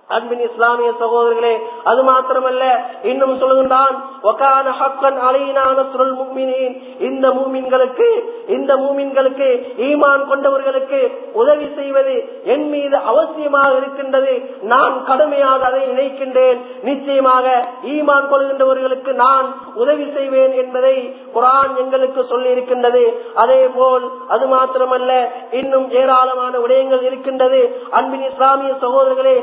அன்பின் இஸ்லாமிய சகோதரர்களே அது மாத்திரமல்ல இன்னும் சொல்லுகின்றான் ஒகான ஹக்கன் அலையினான சுருள் முக்மினின் இந்த மூமின்களுக்கு இந்த மூமின்களுக்கு ஈமான் கொண்டவர்களுக்கு உதவி செய்வது என் மீது அவசியமாக இருக்கின்றது நான் கடுமையாக அதை நினைக்கின்றேன் நிச்சயமாக ஈமான் கொள்கின்றவர்களுக்கு நான் உதவி செய்வேன் என்பதை குரான் எங்களுக்கு சொல்லி இருக்கின்றது அதே போல் அது மாத்திரமல்ல இன்னும் ஏராளமான விடயங்கள் இருக்கின்றது அன்பின் இஸ்லாமிய சகோதரர்களே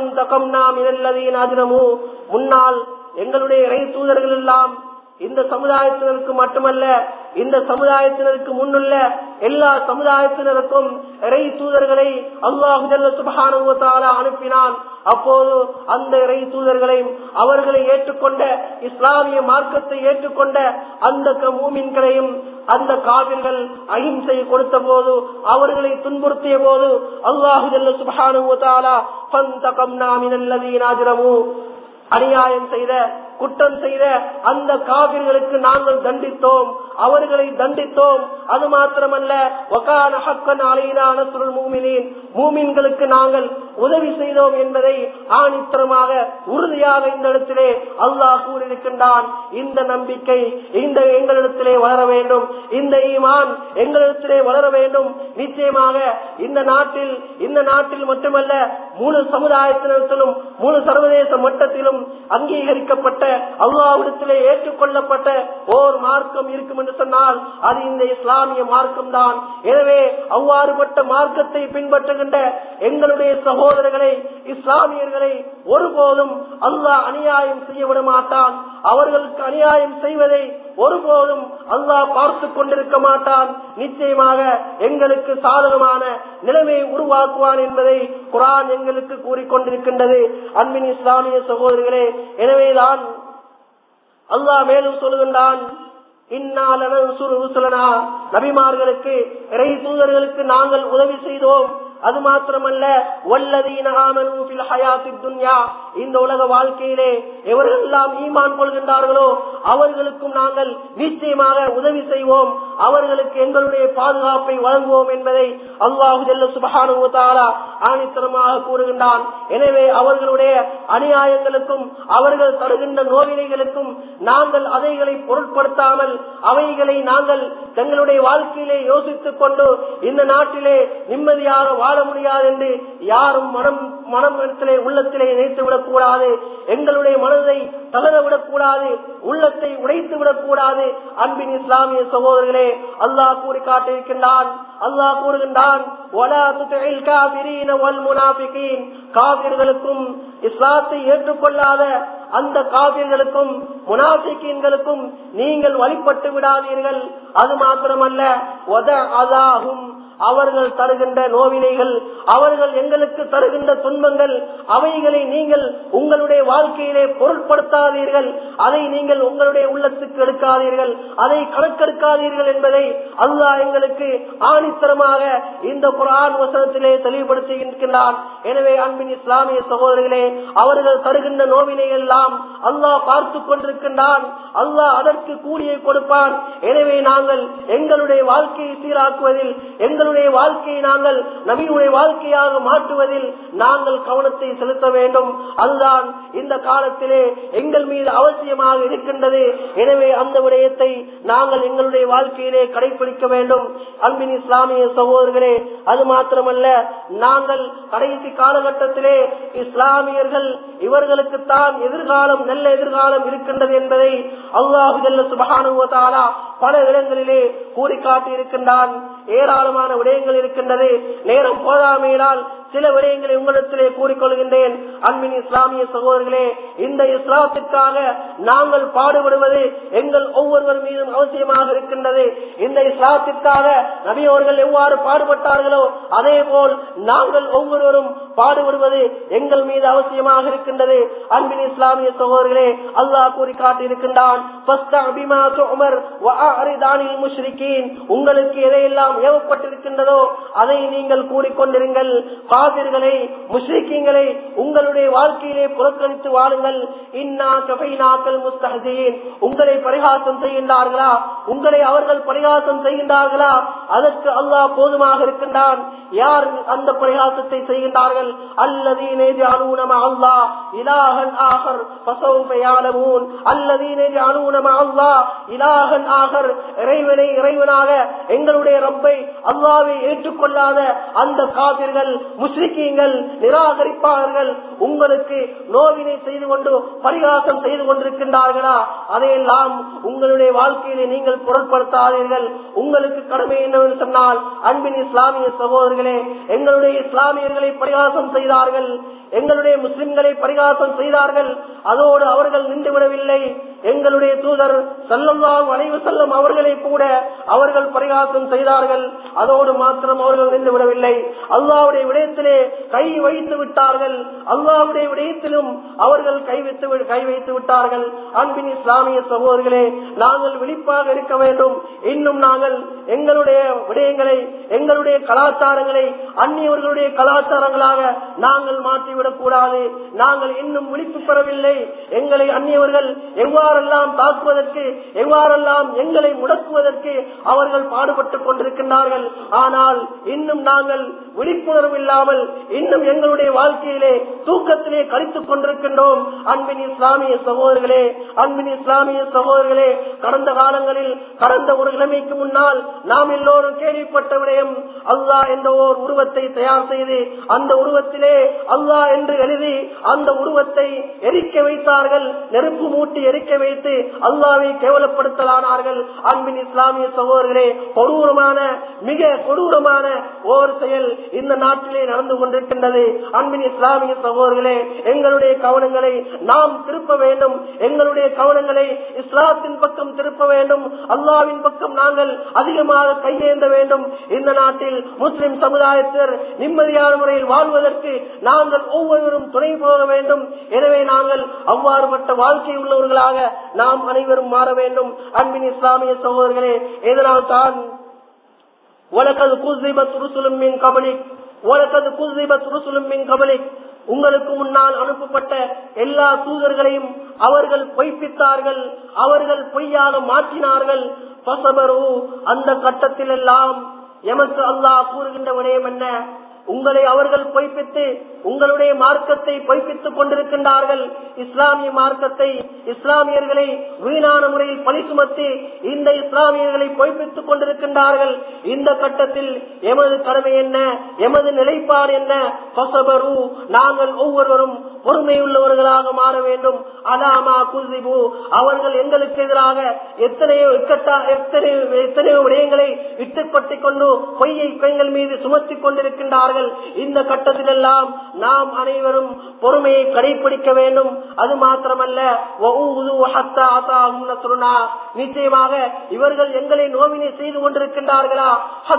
முன்னால் எங்களுடைய இறை தூதர்கள் எல்லாம் இந்த சமுதாயத்தினருக்கு மட்டுமல்ல இந்த சமுதாயத்தினருக்கு முன்னுள்ள எல்லா சமுதாயத்தினருக்கும் இறை தூதர்களை அல்லாஹு சுபகானுவத்தால அனுப்பினான் அப்போது அந்த இறை தூதர்களையும் அவர்களை ஏற்றுக்கொண்ட இஸ்லாமிய மார்க்கத்தை ஏற்றுக்கொண்ட அந்த மூமின்களையும் அந்த காவிர்கள் அகிம்சை கொடுத்த போது அவர்களை துன்புறுத்திய போது அல்லாஹு சுபகானுவத்தாலா அநியாயம் செய்த குற்றம் செய்த அந்த காவிர்களுக்கு நாங்கள் தண்டித்தோம் அவர்களை தண்டித்தோம் அது மாத்திரமல்ல மூமின்களுக்கு நாங்கள் உதவி செய்தோம் என்பதை ஆணித்தரமாக உறுதியாக இந்த இடத்திலே அல்லாஹ் கூறியிருக்கின்றான் இந்த நம்பிக்கை இந்த எங்களிடத்திலே வளர வேண்டும் இந்த ஈமான் எங்களிடத்திலே வளர வேண்டும் நிச்சயமாக இந்த நாட்டில் இந்த நாட்டில் மட்டுமல்ல முழு சமுதாயத்தினத்திலும் முழு சர்வதேச மட்டத்திலும் அங்கீகரிக்கப்பட்ட அல்லாவிடத்திலே ஏற்றுக்கொள்ளப்பட்ட ஓர் மார்க்கம் இருக்கும் என்று சொன்னால் அது இந்த இஸ்லாமிய மார்க்கம் தான் எனவே அவ்வாறுபட்ட மார்க்கத்தை பின்பற்றுகின்ற எங்களுடைய சகோதரர்களை இஸ்லாமியர்களை ஒருபோதும் அல்லாஹ் அநியாயம் செய்ய விட மாட்டான் அவர்களுக்கு அநியாயம் செய்வதை ஒருபோதும் அல்லாஹ் பார்த்து கொண்டிருக்க மாட்டான் நிச்சயமாக எங்களுக்கு சாதகமான நிலைமையை உருவாக்குவான் என்பதை குரான் எங்களுக்கு கூறிக்கொண்டிருக்கின்றது அன்பின் இஸ்லாமிய சகோதரிகளே எனவேதான் அல்லாஹ் மேலும் சொல்லுகின்றான் நபிமார்களுக்கு இறை தூதர்களுக்கு நாங்கள் உதவி செய்தோம் அது மாத்திரமல்ல இந்த உலக வாழ்க்கையிலே எவர்களெல்லாம் ஈமான் கொள்கின்றார்களோ அவர்களுக்கும் நாங்கள் நிச்சயமாக உதவி செய்வோம் அவர்களுக்கு எங்களுடைய பாதுகாப்பை வழங்குவோம் என்பதை அல்லாஹு ஜல்ல சுபகானுவத்தாலா ஆணித்தனமாக கூறுகின்றான் எனவே அவர்களுடைய அநியாயங்களுக்கும் அவர்கள் தருகின்ற நோவினைகளுக்கும் நாங்கள் அதைகளை பொருட்படுத்தாமல் அவைகளை நாங்கள் தங்களுடைய வாழ்க்கையிலே யோசித்துக் கொண்டு இந்த நாட்டிலே நிம்மதியாக வாழ முடியாது என்று யாரும் மனம் மனம் இடத்திலே உள்ளத்திலே நினைத்து விடக்கூடாது எங்களுடைய மனதை தளர விடக்கூடாது உள்ளத்தை உடைத்து விடக்கூடாது அன்பின் இஸ்லாமிய சகோதரர்களே அல்லாஹ் கூறி காட்டியிருக்கின்றான் அல்லாஹ் கூறுகின்றான் காவிர்களுக்கும் இஸ்லாத்தை ஏற்றுக்கொள்ளாத அந்த காவிர்களுக்கும் முனாபிக்கீன்களுக்கும் நீங்கள் வழிபட்டு விடாதீர்கள் அது மாத்திரமல்ல அதாகும் அவர்கள் தருகின்ற நோவினைகள் அவர்கள் எங்களுக்கு தருகின்ற துன்பங்கள் அவைகளை நீங்கள் உங்களுடைய வாழ்க்கையிலே பொருட்படுத்தாதீர்கள் அதை நீங்கள் உங்களுடைய உள்ளத்துக்கு எடுக்காதீர்கள் அதை கணக்கெடுக்காதீர்கள் என்பதை அல்லாஹ் எங்களுக்கு ஆணித்தரமாக இந்த குரான் வசனத்திலே தெளிவுபடுத்துகின்றான் எனவே அன்பின் இஸ்லாமிய சகோதரர்களே அவர்கள் தருகின்ற நோவினைகள் எல்லாம் அல்லாஹ் பார்த்து கொண்டிருக்கின்றான் அல்லாஹ் அதற்கு கூலியை கொடுப்பான் எனவே நாங்கள் எங்களுடைய வாழ்க்கையை சீராக்குவதில் எங்களுடைய வாழ்க்கையை நாங்கள் நபியுடைய வாழ்க்கையாக மாற்றுவதில் நாங்கள் கவனத்தை செலுத்த வேண்டும் அதுதான் இந்த காலத்திலே எங்கள் மீது அவசியமாக இருக்கின்றது எனவே அந்த விடயத்தை நாங்கள் எங்களுடைய வாழ்க்கையிலே கடைபிடிக்க வேண்டும் அன்பின் இஸ்லாமிய சகோதரர்களே அது மாத்திரமல்ல நாங்கள் கடைசி காலகட்டத்திலே இஸ்லாமியர்கள் இவர்களுக்குத்தான் எதிர்காலம் நல்ல எதிர்காலம் இருக்கின்றது என்பதை அல்லாஹு சுபகானுவதாலா பல இடங்களிலே கூறி காட்டி இருக்கின்றான் ஏராளமான விடயங்கள் இருக்கின்றது நேரம் போதாமையினால் சில விடயங்களை உங்களிடத்திலே கூறிக்கொள்கின்றேன் அன்பின் இஸ்லாமிய சகோதரர்களே இந்த இஸ்லாத்திற்காக நாங்கள் பாடுபடுவது எங்கள் ஒவ்வொருவர் மீதும் அவசியமாக இருக்கின்றது இந்த இஸ்லாத்திற்காக நபியவர்கள் எவ்வாறு பாடுபட்டார்களோ அதே போல் நாங்கள் ஒவ்வொருவரும் பாடுபடுவது எங்கள் மீது அவசியமாக இருக்கின்றது அன்பின் இஸ்லாமிய சகோதரர்களே அல்லாஹ் கூறி காட்டியிருக்கின்றான் உங்களுக்கு எதையெல்லாம் ஏவப்பட்டிருக்கின்றதோ அதை நீங்கள் கூறிக்கொண்டிருங்கள் காவிர்களை முஸ்லிக்கீங்களை உங்களுடைய வாழ்க்கையிலே புறக்கணித்து வாழுங்கள் இன்னா கபைனாக்கள் முஸ்தகதீன் உங்களை பரிகாசம் செய்கின்றார்களா உங்களை அவர்கள் பரிகாசம் செய்கின்றார்களா அதற்கு அல்லாஹ் போதுமாக இருக்கின்றான் யார் அந்த பரிகாசத்தை செய்கின்றார்கள் அல்லதீனே ஜாலூனம அல்லாஹ் இலாஹன் ஆகர் பசௌப யாலமூன் அல்லதீனே ஜாலூனம அல்லாஹ் இலாஹன் ஆகர் இறைவனை இறைவனாக எங்களுடைய ரப்பை அல்லாவை ஏற்றுக்கொள்ளாத அந்த காவிர்கள் முஸ்லிக்கீங்கள் நிராகரிப்பார்கள் உங்களுக்கு நோவினை செய்து கொண்டு பரிகாசம் செய்து கொண்டிருக்கின்றார்களா அதையெல்லாம் உங்களுடைய வாழ்க்கையிலே நீங்கள் பொருட்படுத்தாதீர்கள் உங்களுக்கு கடமை என்னவென்று சொன்னால் அன்பின் இஸ்லாமிய சகோதரர்களே எங்களுடைய இஸ்லாமியர்களை பரிகாசம் செய்தார்கள் எங்களுடைய முஸ்லிம்களை பரிகாசம் செய்தார்கள் அதோடு அவர்கள் நின்றுவிடவில்லை எங்களுடைய தூதர் செல்லல்லாம் அனைவு செல்லும் அவர்களை கூட அவர்கள் பரிகாசம் செய்தார்கள் அதோடு மாத்திரம் அவர்கள் நின்று விடவில்லை அல்லாவுடைய விடயத்திலே கை வைத்து விட்டார்கள் அல்லாவுடைய விடயத்திலும் அவர்கள் கை வைத்து கை வைத்து விட்டார்கள் அன்பின் இஸ்லாமிய சகோதரர்களே நாங்கள் விழிப்பாக இருக்க வேண்டும் இன்னும் நாங்கள் எங்களுடைய விடயங்களை எங்களுடைய கலாச்சாரங்களை அந்நியவர்களுடைய கலாச்சாரங்களாக நாங்கள் மாற்றிவிடக் கூடாது நாங்கள் இன்னும் விழிப்பு பெறவில்லை எங்களை அந்நியவர்கள் எவ்வாறெல்லாம் தாக்குவதற்கு எவ்வாறெல்லாம் எங்களை முடக்குவதற்கு அவர்கள் பாடுபட்டுக் கொண்டிருக்கின்றார்கள் ஆனால் இன்னும் நாங்கள் விழிப்புணர்வு இல்லாமல் இன்னும் எங்களுடைய வாழ்க்கையிலே தூக்கத்திலே கழித்துக் கொண்டிருக்கின்றோம் அன்பின் இஸ்லாமிய சகோதரர்களே அன்பின் இஸ்லாமிய சகோதரர்களே கடந்த காலங்களில் கடந்த ஒரு கிழமைக்கு முன்னால் நாம் எல்லோரும் கேள்விப்பட்ட விடயம் அல்லாஹ் என்ற ஓர் உருவத்தை தயார் செய்து அந்த உருவத்திலே அல்லாஹ் என்று எழுதி அந்த உருவத்தை எரிக்க வைத்தார்கள் நெருப்பு மூட்டி எரிக்க வைத்து அல்லாவை கேவலப்படுத்தலானார்கள் அன்பின் இஸ்லாமிய சகோதரர்களே கொடூரமான மிக கொடூரமான ஓர் செயல் இந்த நாட்டிலே நடந்து கொண்டிருக்கின்றது அன்பின் இஸ்லாமிய சகோதரர்களே எங்களுடைய கவனங்களை நாம் திருப்ப வேண்டும் எங்களுடைய கவனங்களை இஸ்லாத்தின் பக்கம் திருப்ப வேண்டும் அல்லாவின் பக்கம் நாங்கள் அதிகமாக கையேந்த வேண்டும் இந்த நாட்டில் முஸ்லிம் சமுதாயத்தினர் நிம்மதியான முறையில் வாழ்வதற்கு நாங்கள் ஒவ்வொருவரும் துணை போக வேண்டும் எனவே நாங்கள் அவ்வாறுபட்ட வாழ்க்கை உள்ளவர்களாக நாம் அனைவரும் மாற வேண்டும் அன்பின் இஸ்லாமிய சகோதரர்களே இதனால் தான் உலகது குசிபத் ருசுலும் மின் கபலிக் உலகது குசிபத் ருசுலும் மின் கபலிக் உங்களுக்கு முன்னால் அனுப்பப்பட்ட எல்லா தூதர்களையும் அவர்கள் பொய்ப்பித்தார்கள் அவர்கள் பொய்யாக மாற்றினார்கள் பசபரு அந்த கட்டத்தில் எல்லாம் எமக்கு அல்லாஹ் கூறுகின்ற விடயம் என்ன உங்களை அவர்கள் பொய்ப்பித்து உங்களுடைய மார்க்கத்தை பொய்ப்பித்துக் கொண்டிருக்கின்றார்கள் இஸ்லாமிய மார்க்கத்தை இஸ்லாமியர்களை வீணான முறையில் பழி சுமத்தி இந்த இஸ்லாமியர்களை பொய்ப்பித்துக் கொண்டிருக்கின்றார்கள் இந்த கட்டத்தில் எமது கடமை என்ன எமது நிலைப்பாடு என்ன பசபரு நாங்கள் ஒவ்வொருவரும் பொறுமையுள்ளவர்களாக மாற வேண்டும் அலாமா குசிபு அவர்கள் எங்களுக்கு எதிராக எத்தனையோ இக்கட்டா எத்தனையோ எத்தனையோ விடயங்களை இட்டுக்கொட்டிக் கொண்டு பொய்யை பெண்கள் மீது சுமத்திக் கொண்டிருக்கின்றார்கள் இந்த கட்டத்தில் எல்லாம் நாம் அனைவரும் பொறுமையை கடைபிடிக்க வேண்டும் அது மாத்திரமல்ல நிச்சயமாக இவர்கள் எங்களை நோவினை செய்து கொண்டிருக்கின்றார்களா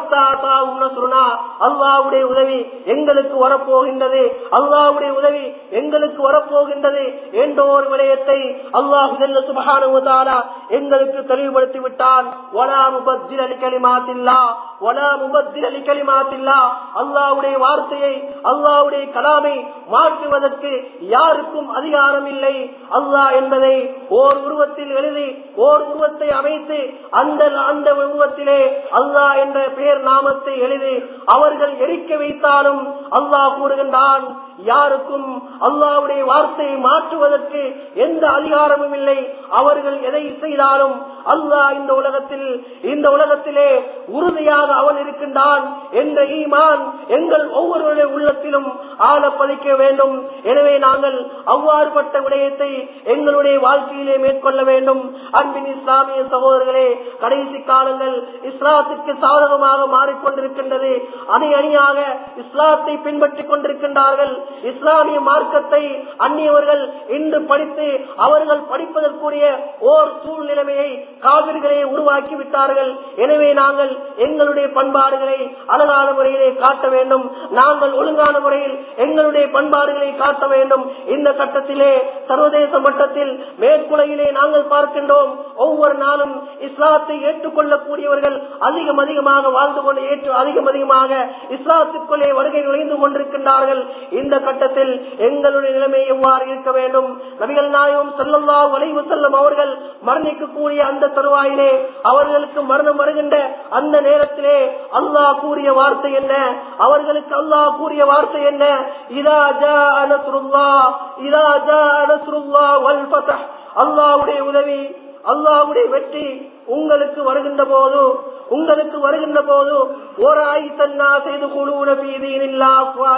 அல்லாவுடைய உதவி எங்களுக்கு வரப்போகின்றது அல்லாவுடைய உதவி எங்களுக்கு வரப்போகின்றது என்ற ஒரு விடயத்தை அல்லாஹு சுபகானுவதாலா எங்களுக்கு தெளிவுபடுத்தி விட்டான் ஒலா முபத்தில் அலிக்கலி மாத்தில்லா ஒலா முபத்தில் அலிக்கலி மாத்தில்லா அல்லாவுடைய வார்த்தையை அல்லாவுடைய கலாமை மாற்றுவதற்கு யாருக்கும் அதிகாரம் இல்லை அல்லாஹ் என்பதை ஓர் உருவத்தில் எழுதி ஓர் உருவத்தை அமைத்து அந்த அந்த உருவத்திலே அல்லாஹ் என்ற பெயர் நாமத்தை எழுதி அவர்கள் எரிக்க வைத்தாலும் அல்லாஹ் கூறுகின்றான் யாருக்கும் அல்லாவுடைய வார்த்தையை மாற்றுவதற்கு எந்த அதிகாரமும் இல்லை அவர்கள் எதை செய்தாலும் அல்லாஹ் இந்த உலகத்தில் இந்த உலகத்திலே உறுதியாக அவன் இருக்கின்றான் என்ற ஈமான் எங்கள் ஒவ்வொருவருடைய உள்ளத்திலும் ஆழ பதிக்க வேண்டும் எனவே நாங்கள் அவ்வாறுபட்ட விடயத்தை எங்களுடைய வாழ்க்கையிலே மேற்கொள்ள வேண்டும் அன்பின் இஸ்லாமிய சகோதரர்களே கடைசி காலங்கள் இஸ்லாத்துக்கு சாதகமாக மாறிக்கொண்டிருக்கின்றது அணி அணியாக இஸ்லாத்தை பின்பற்றிக் கொண்டிருக்கின்றார்கள் இஸ்லாமிய மார்க்கத்தை அந்நியவர்கள் இன்று படித்து அவர்கள் படிப்பதற்குரிய ஓர் சூழ்நிலைமையை காவிரிகளை உருவாக்கி விட்டார்கள் எனவே நாங்கள் எங்களுடைய பண்பாடுகளை அழகான முறையிலே காட்ட வேண்டும் நாங்கள் ஒழுங்கான முறையில் எங்களுடைய பண்பாடுகளை காட்ட வேண்டும் இந்த கட்டத்திலே சர்வதேச மட்டத்தில் மேற்குலையிலே நாங்கள் பார்க்கின்றோம் ஒவ்வொரு நாளும் இஸ்லாத்தை ஏற்றுக்கொள்ளக்கூடியவர்கள் அதிகம் அதிகமாக வாழ்ந்து கொண்டு ஏற்று அதிகம் அதிகமாக இஸ்லாத்திற்குள்ளே வருகை நுழைந்து கொண்டிருக்கின்றார்கள் இந்த கட்டத்தில் எங்களுடைய நிலைமை எவ்வாறு இருக்க வேண்டும் நபிகள் நாயகம் செல்லல்லா வளைவு செல்லும் அவர்கள் மரணிக்கக்கூடிய அந்த தருவாயிலே அவர்களுக்கு மரணம் வருகின்ற அந்த நேரத்திலே அல்லாஹ் கூறிய வார்த்தை என்ன அவர்களுக்கு அல்லாஹ் கூறிய வார்த்தை என்ன இதா ஜா அனசுருல்லா இதா ஜா அனசுருல்லா வல் ஃபதஹ் அல்லாஹ்வுடைய உதவி அல்லாஹ்வுடைய வெற்றி உங்களுக்கு வருகின்ற போது உங்களுக்கு வருகின்ற போது ஒரு ஆய்த்தன்னா செய்து குழுவுன பீதியில்லா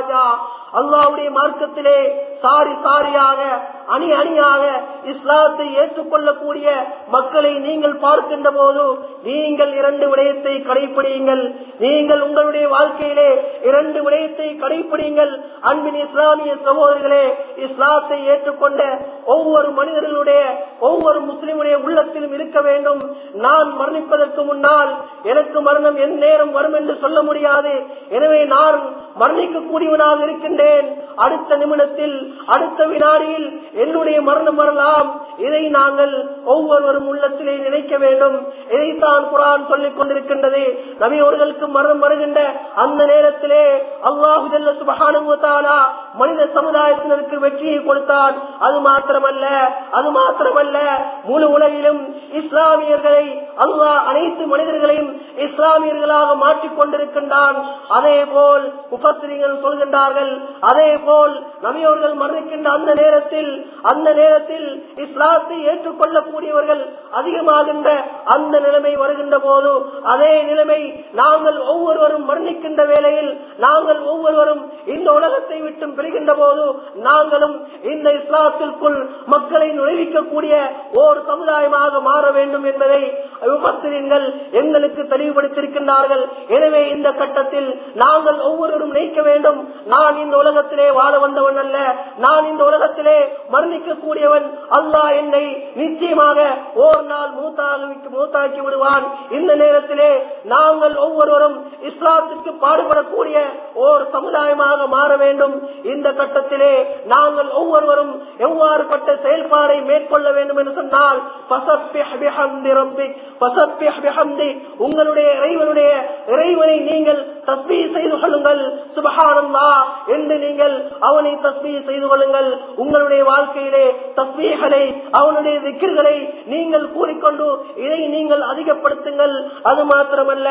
அல்லாவுடைய மார்க்கத்திலே சாரி சாரியாக அணி அணியாக இஸ்லாத்தை ஏற்றுக்கொள்ளக்கூடிய மக்களை நீங்கள் பார்க்கின்ற போது நீங்கள் இரண்டு விடயத்தை கடைபிடியுங்கள் நீங்கள் உங்களுடைய வாழ்க்கையிலே இரண்டு விடயத்தை கடைபிடியுங்கள் அன்பின் இஸ்லாமிய சகோதரர்களே இஸ்லாத்தை ஏற்றுக்கொண்ட ஒவ்வொரு மனிதர்களுடைய ஒவ்வொரு முஸ்லிமுடைய உள்ளத்திலும் இருக்க வேண்டும் நான் மரணிப்பதற்கு முன்னால் எனக்கு மரணம் என் நேரம் வரும் என்று சொல்ல முடியாது எனவே நான் மரணிக்கக்கூடியவனாக இருக்கின்றேன் அடுத்த நிமிடத்தில் அடுத்த வினாடியில் என்னுடைய மரணம் வரலாம் இதை நாங்கள் ஒவ்வொருவரும் உள்ளத்திலே நினைக்க வேண்டும் இதைத்தான் குரான் சொல்லிக் கொண்டிருக்கின்றது நபியவர்களுக்கு மரணம் வருகின்ற அந்த நேரத்திலே அல்லாஹு ஜல்ல சுபஹானஹு தஆலா மனித சமுதாயத்தினருக்கு வெற்றியை கொடுத்தான் அது மாத்திரமல்ல அது மாத்திரமல்ல முழு உலகிலும் இஸ்லாமியர்களை அல்லாஹ் அனைத்து மனிதர்களையும் இஸ்லாமியர்களாக மாற்றிக் கொண்டிருக்கின்றான் அதே போல் உபத்திரிகள் சொல்கின்றார்கள் அதே போல் நபியவர்கள் மரணிக்கின்ற அந்த நேரத்தில் அந்த நேரத்தில் இஸ்லாத்தை ஏற்றுக்கொள்ளக்கூடியவர்கள் அதிகமாகின்ற அந்த நிலைமை வருகின்ற போது அதே நிலைமை நாங்கள் ஒவ்வொருவரும் மரணிக்கின்ற வேளையில் நாங்கள் ஒவ்வொருவரும் இந்த உலகத்தை விட்டு பெறுகின்ற போது நாங்களும் இந்த இஸ்லாத்திற்குள் மக்களை நுழைவிக்கக்கூடிய ஓர் சமுதாயமாக மாற வேண்டும் என்பதை விமர்சனங்கள் எங்களுக்கு தெளிவுபடுத்தியிருக்கின்றார்கள் எனவே இந்த கட்டத்தில் நாங்கள் ஒவ்வொருவரும் நினைக்க வேண்டும் நான் இந்த உலகத்திலே வாழ வந்தவன் அல்ல நான் இந்த உலகத்திலே மரணிக்கக்கூடியவன் அல்லாஹ் என்னை நிச்சயமாக ஓர் நாள் மூத்தாக்கி மூத்தாக்கி விடுவான் இந்த நேரத்திலே நாங்கள் ஒவ்வொருவரும் இஸ்லாத்திற்கு பாடுபடக்கூடிய ஓர் சமுதாயமாக மாற வேண்டும் இந்த கட்டத்திலே நாங்கள் ஒவ்வொருவரும் எவ்வாறுபட்ட செயல்பாடை மேற்கொள்ள வேண்டும் என்று சொன்னால் ஃபசப்பிஹ் பிஹம்தி ரப்பிக், ஃபசப்பிஹ் பிஹம்தி. உங்களுடைய இறைவனுடைய இறைவனை நீங்கள் தஸ்மீ செய்து கொள்ளுங்கள் சுபஹானல்லா என்று நீங்கள் அவனை தஸ்மீ செய்து கொள்ளுங்கள் உங்களுடைய வாழ்க்கையிலே தஸ்மீகளை அவனுடைய திக்கிர்களை நீங்கள் கூறிக்கொண்டு இதை நீங்கள் அதிகப்படுத்துங்கள் அது மாத்திரமல்ல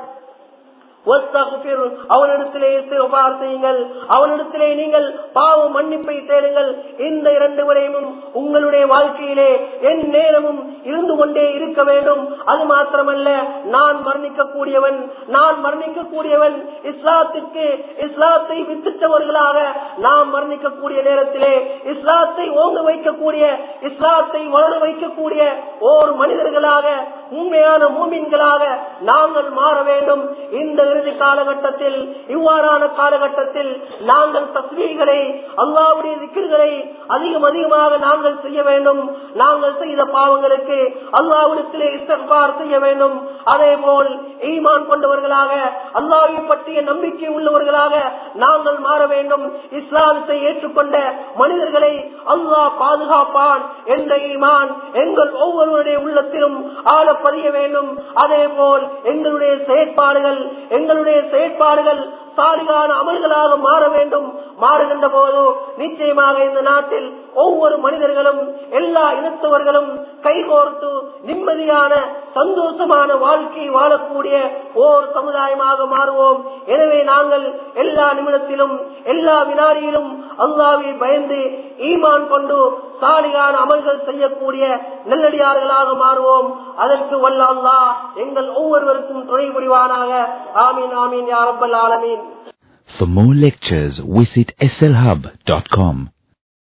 வஸ்தக்ஃபிர். அவனிடத்திலே இஸ்திக்ஃபார் செய்யுங்கள் அவனிடத்திலே நீங்கள் பாவ மன்னிப்பை தேடுங்கள் இந்த இரண்டு விடயமும் உங்களுடைய வாழ்க்கையிலே என் நேரமும் இருந்து கொண்டே இருக்க வேண்டும் அது மாத்திரமல்ல நான் மரணிக்கக்கூடியவன் நான் மரணிக்கக்கூடியவன் இஸ்லாத்திற்கு இஸ்லாத்தை வித்திட்டவர்களாக நாம் மரணிக்கக்கூடிய நேரத்திலே இஸ்லாத்தை ஓங்க வைக்கக்கூடிய இஸ்லாத்தை வளர வைக்கக்கூடிய ஓர் மனிதர்களாக உண்மையான மூமின்களாக நாங்கள் மாற வேண்டும் இந்த இறுதி காலகட்டத்தில் இவ்வாறான காலகட்டத்தில் நாங்கள் தஸ்மீகளை அல்லாவுடைய திக்கர்களை அதிகம் அதிகமாக நாங்கள் செய்ய வேண்டும் நாங்கள் செய்த பாவங்களுக்கு அல்லாவிடத்திலே இஸ்தகார் செய்ய வேண்டும் அதே போல் ஈமான் கொண்டவர்களாக அல்லாவை பற்றிய நம்பிக்கை உள்ளவர்களாக நாங்கள் மாற வேண்டும் இஸ்லாமத்தை ஏற்றுக்கொண்ட மனிதர்களை அல்லாஹ் பாதுகாப்பான் என்ற ஈமான் எங்கள் ஒவ்வொருவருடைய உள்ளத்திலும் ஆழ பதிய வேண்டும் அதே போல் எங்களுடைய செயற்பாடுகள் எங்களுடைய செயற்பாடுகள் சாலிகான அமல்களாக மாற வேண்டும் மாறுகின்ற போது நிச்சயமாக இந்த நாட்டில் ஒவ்வொரு மனிதர்களும் எல்லா இனத்தவர்களும் கைகோர்த்து நிம்மதியான சந்தோஷமான வாழ்க்கை வாழக்கூடிய ஓர் சமுதாயமாக மாறுவோம் எனவே நாங்கள் எல்லா நிமிடத்திலும் எல்லா வினாடியிலும் அல்லாவை பயந்து ஈமான் கொண்டு சாலிகான அமல்கள் செய்யக்கூடிய நல்லடியார்களாக மாறுவோம் அதற்கு வல்ல அல்லாஹ் எங்கள் ஒவ்வொருவருக்கும் துணை புரிவானாக ஆமீன் ஆமீன் யாரப்பல் ஆலமீன் For more lectures, visit slhub.com.